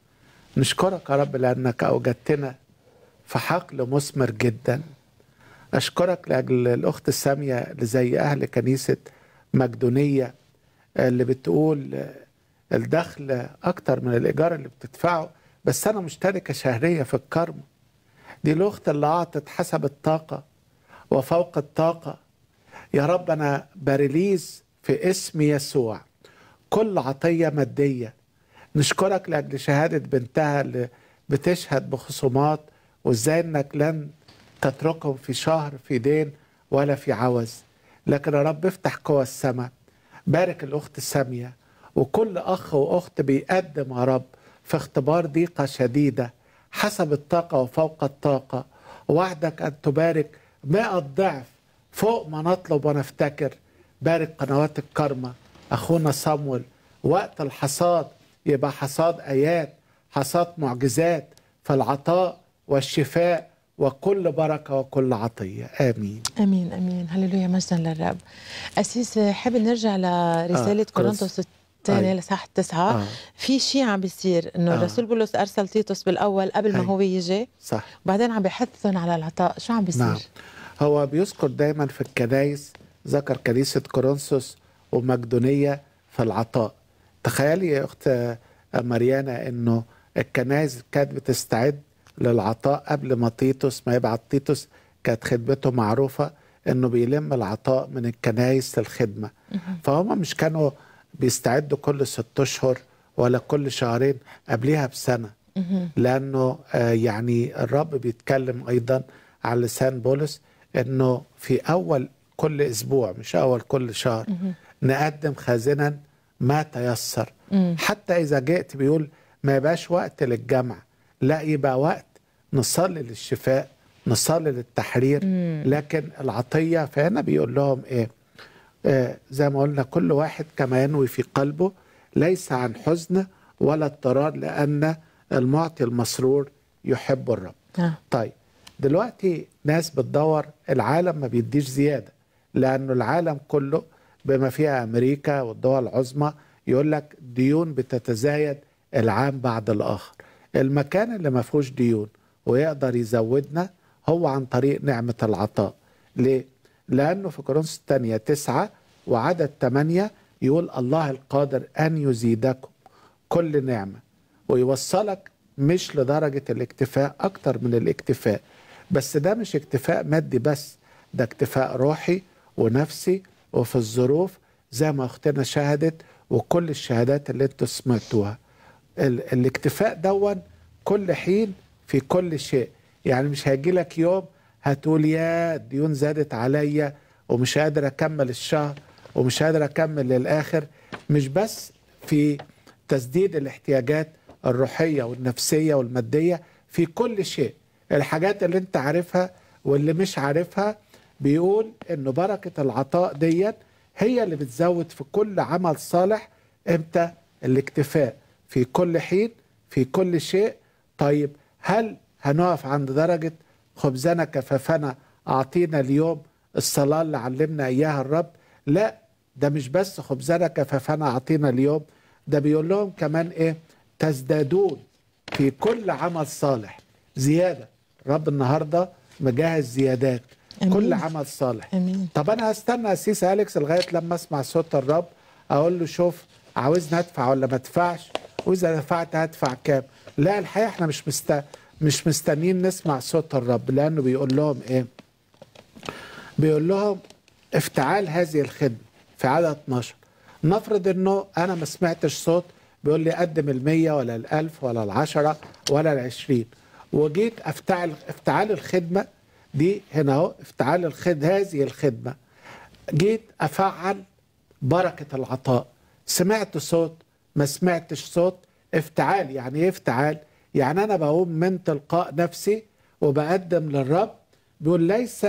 نشكرك يا رب لانك اوجدتنا في حقل مثمر جدا اشكرك لاجل الاخت الساميه اللي زي اهل كنيسه مقدونيه اللي بتقول الدخل اكتر من الايجار اللي بتدفعه بس انا مشتركه شهريه في الكرم دي الاخت اللي اعطت حسب الطاقه وفوق الطاقه يا رب انا بريليز في اسم يسوع كل عطيه ماديه نشكرك لاجل شهاده بنتها اللي بتشهد بخصومات وازاي انك لن تتركهم في شهر في دين ولا في عوز لكن يا رب افتح قوى السماء بارك الاخت ساميه وكل اخ واخت بيقدم يا رب في اختبار ضيقه شديده حسب الطاقه وفوق الطاقه وعدك ان تبارك مئة ضعف فوق ما نطلب ونفتكر بارك قنوات الكرمة أخونا صمويل وقت الحصاد يبقى حصاد آيات حصاد معجزات فالعطاء والشفاء وكل بركة وكل عطية آمين امين امين هللويا مجدا للرب اسيس حابب نرجع لرساله آه، كورنثوس أي. الثانيه لصح تسعة آه. في شيء عم بيصير انه آه. الرسول بولس ارسل تيتوس بالاول قبل ما أي. هو يجي صح وبعدين عم بحثهم على العطاء شو عم بيصير نعم هو بيذكر دايما في الكنايس ذكر كنيسة كورنثوس ومقدونية في العطاء تخيلي يا أخت مريانا أنه الكنايس كانت بتستعد للعطاء قبل ما تيتوس ما يبعت تيتوس كانت خدمته معروفة أنه بيلم العطاء من الكنايس للخدمة فهم مش كانوا بيستعدوا كل ست أشهر ولا كل شهرين قبلها بسنة لانه آه، يعني الرب بيتكلم ايضا على لسان بولس انه في اول كل اسبوع مش اول كل شهر مهم. نقدم خازنا ما تيسر مم. حتى اذا جئت بيقول ما يبقاش وقت للجمع لا يبقى وقت نصلي للشفاء نصلي للتحرير مم. لكن العطيه فهنا بيقول لهم ايه آه زي ما قلنا كل واحد كما ينوي في قلبه ليس عن حزن ولا اضطرار لان المعطي المسرور يحب الرب آه. طيب دلوقتي ناس بتدور العالم ما بيديش زيادة لأنه العالم كله بما فيها أمريكا والدول العظمى يقول لك ديون بتتزايد العام بعد الآخر المكان اللي ما فيهوش ديون ويقدر يزودنا هو عن طريق نعمة العطاء ليه؟ لأنه في كورنثوس الثانية تسعة وعدد ثمانية يقول الله القادر أن يزيدكم كل نعمة ويوصلك مش لدرجة الاكتفاء أكتر من الاكتفاء بس ده مش اكتفاء مادي بس ده اكتفاء روحي ونفسي وفي الظروف زي ما أختنا شهدت وكل الشهادات اللي انتوا سمعتوها ال- الاكتفاء دون كل حين في كل شيء يعني مش هيجي لك يوم هتقول يا الديون زادت عليا ومش قادر اكمل الشهر ومش قادر اكمل للاخر مش بس في تسديد الاحتياجات الروحيه والنفسيه والماديه في كل شيء الحاجات اللي انت عارفها واللي مش عارفها بيقول ان بركه العطاء ديت هي اللي بتزود في كل عمل صالح امتى الاكتفاء في كل حين في كل شيء طيب هل هنقف عند درجة خبزنا كفافنا أعطينا اليوم الصلاة اللي علمنا إياها الرب لا ده مش بس خبزنا كفافنا أعطينا اليوم ده بيقول لهم كمان إيه تزدادون في كل عمل صالح زيادة رب النهاردة مجهز زيادات أمين. كل عمل صالح امين طب انا هستنى اسيس اليكس لغايه لما اسمع صوت الرب اقول له شوف عاوزني ادفع ولا ما ادفعش واذا دفعت هدفع كام لا الحقيقه احنا مش مست... مش مستنيين نسمع صوت الرب لانه بيقول لهم ايه بيقول لهم افتعال هذه الخدمه في عدد 12 نفرض انه انا ما سمعتش صوت بيقول لي قدم المية ولا الألف ولا العشرة ولا العشرين وجيت افتعل افتعال الخدمة دي هنا اهو افتعال الخد هذه الخدمة جيت افعل بركة العطاء سمعت صوت ما سمعتش صوت افتعال يعني ايه افتعال يعني انا بقوم من تلقاء نفسي وبقدم للرب بيقول ليس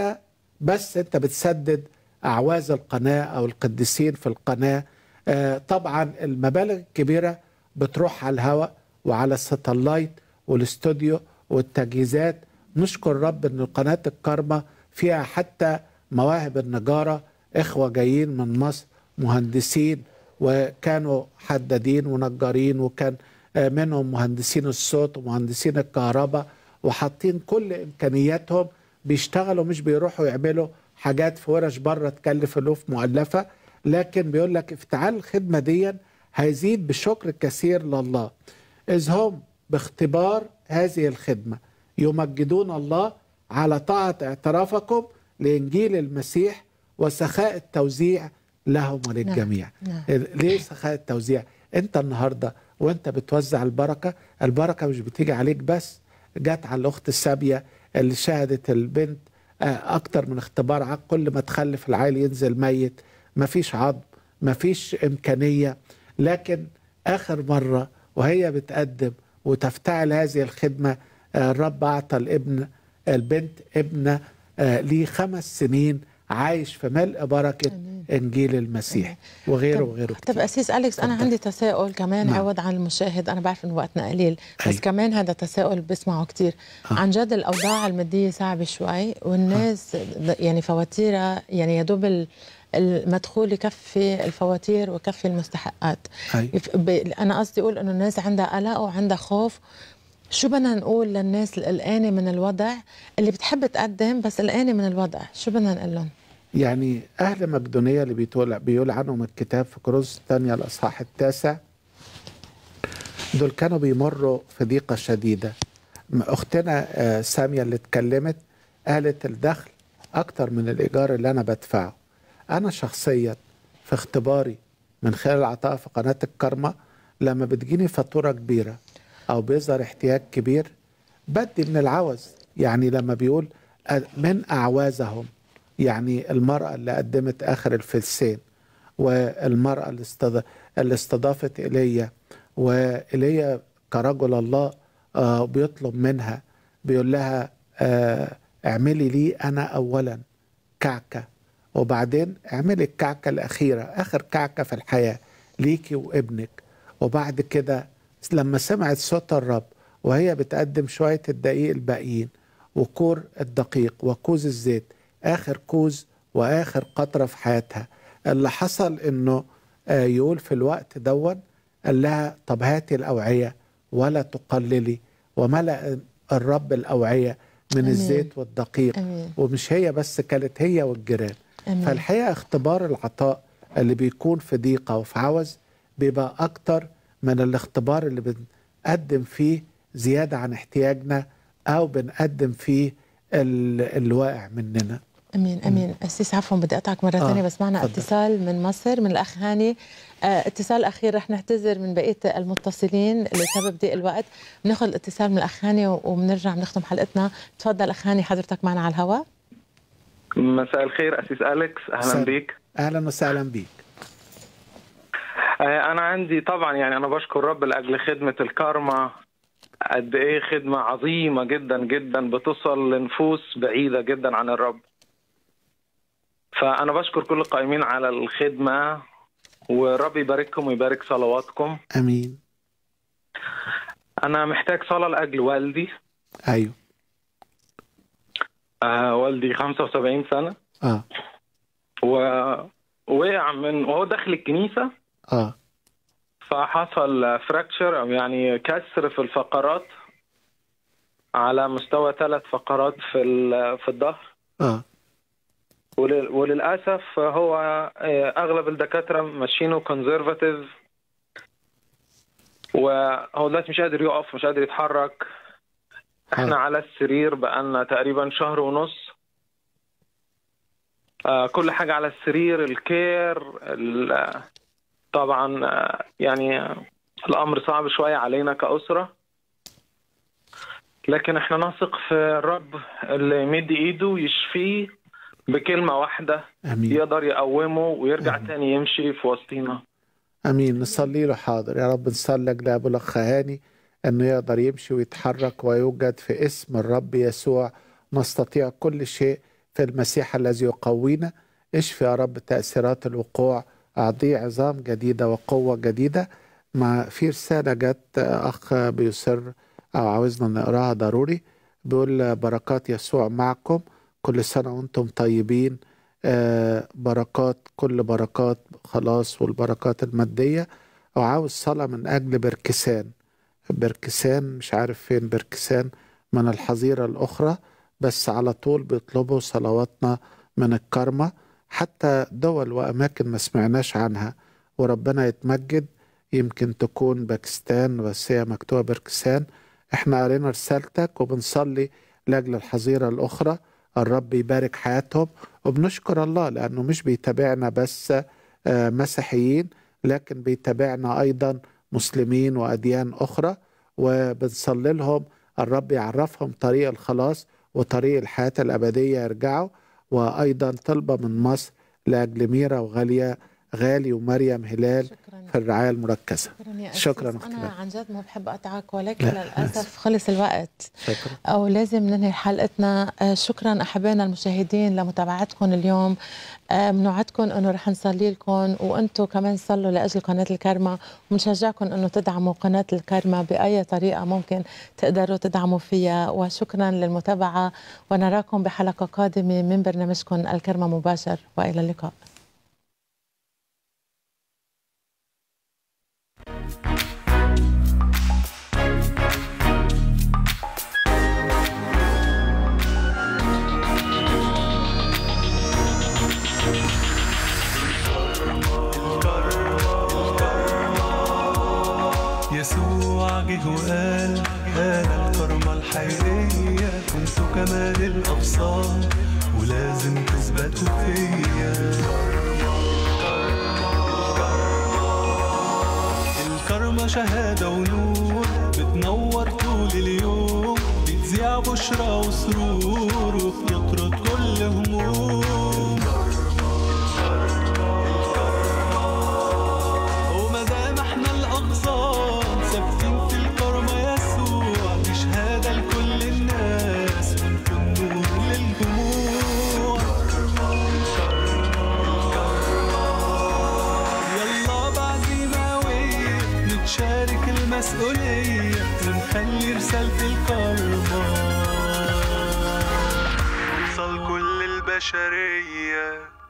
بس انت بتسدد اعواز القناه او القديسين في القناه آه طبعا المبالغ الكبيره بتروح على الهواء وعلى الستلايت والاستوديو والتجهيزات نشكر رب ان قناه الكرمه فيها حتى مواهب النجاره اخوه جايين من مصر مهندسين وكانوا حدادين ونجارين وكان آه، منهم مهندسين الصوت ومهندسين الكهرباء وحاطين كل امكانياتهم بيشتغلوا مش بيروحوا يعملوا حاجات في ورش بره تكلف الوف مؤلفه لكن بيقول لك افتعال الخدمه دي هيزيد بشكر كثير لله اذ هم باختبار هذه الخدمه يمجدون الله على طاعه اعترافكم لانجيل المسيح وسخاء التوزيع لهم وللجميع نعم. ليه سخاء التوزيع انت النهارده وانت بتوزع البركه البركه مش بتيجي عليك بس جت على الاخت السابيه اللي شهدت البنت آه، اكتر من اختبار عقل كل ما تخلف العيل ينزل ميت مفيش عظم مفيش امكانيه لكن اخر مره وهي بتقدم وتفتعل هذه الخدمه آه، الرب اعطى الابن البنت ابنه آه، ليه خمس سنين عايش في ملء بركه انجيل المسيح وغيره وغيره طب اسيس اليكس انا عندي تساؤل كمان نعم. عوض عن المشاهد انا بعرف انه وقتنا قليل بس أي. كمان هذا تساؤل بسمعه كتير آه. عن جد الاوضاع الماديه صعبه شوي والناس يعني فواتيرها يعني يا دوب ال- المدخول يكفي الفواتير ويكفي المستحقات أي. يف- ب- انا قصدي اقول انه الناس عندها قلق وعندها خوف شو بدنا نقول للناس القلقانه من الوضع اللي بتحب تقدم بس قلقانه من الوضع شو بدنا نقول لهم يعني أهل مقدونية اللي بيقول بيقول عنهم الكتاب في كروز الثانية الأصحاح التاسع دول كانوا بيمروا في ضيقة شديدة م- أختنا آه، سامية اللي اتكلمت قالت الدخل أكتر من الإيجار اللي أنا بدفعه أنا شخصيا في اختباري من خلال العطاء في قناة الكرمة لما بتجيني فاتورة كبيرة أو بيظهر احتياج كبير بدي من العوز يعني لما بيقول من أعوازهم يعني المرأة اللي قدمت آخر الفلسين والمرأة اللي, استض... اللي استضافت إيليا وإيليا كرجل الله آه بيطلب منها بيقول لها آه اعملي لي أنا أولا كعكة وبعدين اعملي الكعكة الأخيرة آخر كعكة في الحياة ليكي وابنك وبعد كده لما سمعت صوت الرب وهي بتقدم شوية الدقيق الباقيين وكور الدقيق وكوز الزيت آخر كوز وآخر قطرة في حياتها اللي حصل إنه آه يقول في الوقت دون قال لها طب هاتي الأوعية ولا تقللي وملأ الرب الأوعية من أمين. الزيت والدقيق أمين. ومش هي بس كانت هي والجيران أمين. فالحقيقة اختبار العطاء اللي بيكون في ضيقة وفي عوز بيبقى أكتر من الاختبار اللي بنقدم فيه زيادة عن احتياجنا أو بنقدم فيه ال- الواقع مننا امين امين اسيس عفوا بدي اقطعك مره آه، ثانيه بس معنا تفضل. اتصال من مصر من الاخ هاني آه اتصال اخير رح نعتذر من بقيه المتصلين لسبب ضيق الوقت بناخذ الاتصال من الاخ هاني وبنرجع بنختم حلقتنا تفضل اخ هاني حضرتك معنا على الهواء مساء الخير أسيس أليكس أهلا سلام. بيك أهلا وسهلا بيك آه، أنا عندي طبعا يعني أنا بشكر رب لأجل خدمة الكارما قد إيه خدمة عظيمة جدا جدا بتصل لنفوس بعيدة جدا عن الرب فأنا بشكر كل القائمين على الخدمة ورب يبارككم ويبارك صلواتكم أمين أنا محتاج صلاة لأجل والدي أيوه آه والدي 75 سنة آه ووقع من وهو داخل الكنيسة آه فحصل فراكشر او يعني كسر في الفقرات على مستوى ثلاث فقرات في ال- في الظهر آه ولل- وللاسف هو آه، اغلب الدكاتره ماشيينه كونزرفاتيف وهو دلوقتي مش قادر يقف مش قادر يتحرك احنا على السرير بقالنا تقريبا شهر ونص آه، كل حاجه على السرير الكير ال- طبعا آه، يعني آه، الامر صعب شويه علينا كاسره لكن احنا نثق في الرب اللي يمد ايده ويشفيه بكلمه واحده أمين. يقدر يقومه ويرجع تاني يمشي في وسطينا امين نصلي له حاضر يا رب نصلي لابو الاخ هاني انه يقدر يمشي ويتحرك ويوجد في اسم الرب يسوع نستطيع كل شيء في المسيح الذي يقوينا اشفي يا رب تاثيرات الوقوع اعطيه عظام جديده وقوه جديده مع في رساله جت اخ بيصر او عاوزنا نقراها ضروري بيقول بركات يسوع معكم كل سنه وانتم طيبين آه، بركات كل بركات خلاص والبركات المادية وعاوز صلاة من أجل بركسان بركسان مش عارف فين بركسان من الحظيرة الأخرى بس على طول بيطلبوا صلواتنا من الكرمة حتى دول وأماكن ما سمعناش عنها وربنا يتمجد يمكن تكون باكستان بس هي مكتوبة بركسان احنا قرينا رسالتك وبنصلي لأجل الحظيرة الأخرى الرب يبارك حياتهم وبنشكر الله لأنه مش بيتابعنا بس آه، مسيحيين لكن بيتابعنا أيضا مسلمين وأديان أخرى وبنصلي لهم الرب يعرفهم طريق الخلاص وطريق الحياة الأبدية يرجعوا وأيضا طلبة من مصر لأجل ميرا وغالية غالي ومريم هلال في الرعاية المركزة شكرا يا أسيس. شكرا انا أختي عن جد ما بحب اقطعك ولكن لا، للاسف خلص الوقت شكرا أو لازم ننهي حلقتنا آه، شكرا أحبائنا المشاهدين لمتابعتكم اليوم آه، بنوعدكم أنه رح نصلي لكم وأنتم كمان صلوا لأجل قناة الكرمة وبنشجعكم أنه تدعموا قناة الكرمة بأي طريقة ممكن تقدروا تدعموا فيها وشكرا للمتابعة ونراكم بحلقة قادمة من برنامجكم الكرمة مباشر وإلى اللقاء يسوع جه وقال انا الكرمة الحقيقية انتوا كمان الابصار ولازم تثبتوا فيا الكرمة شهادة ونور بتنور طول اليوم بتذيع يا بشرى وسرور يطرد كل هموم وما دام احنا الاقصان ثابتين في الكرمة يسوع دي شهادة لكل الناس ونكون نور للجموع يلا بعزيمة قوية نتشارك المسؤولية ونخلي رسالة الكرمة توصل كل البشرية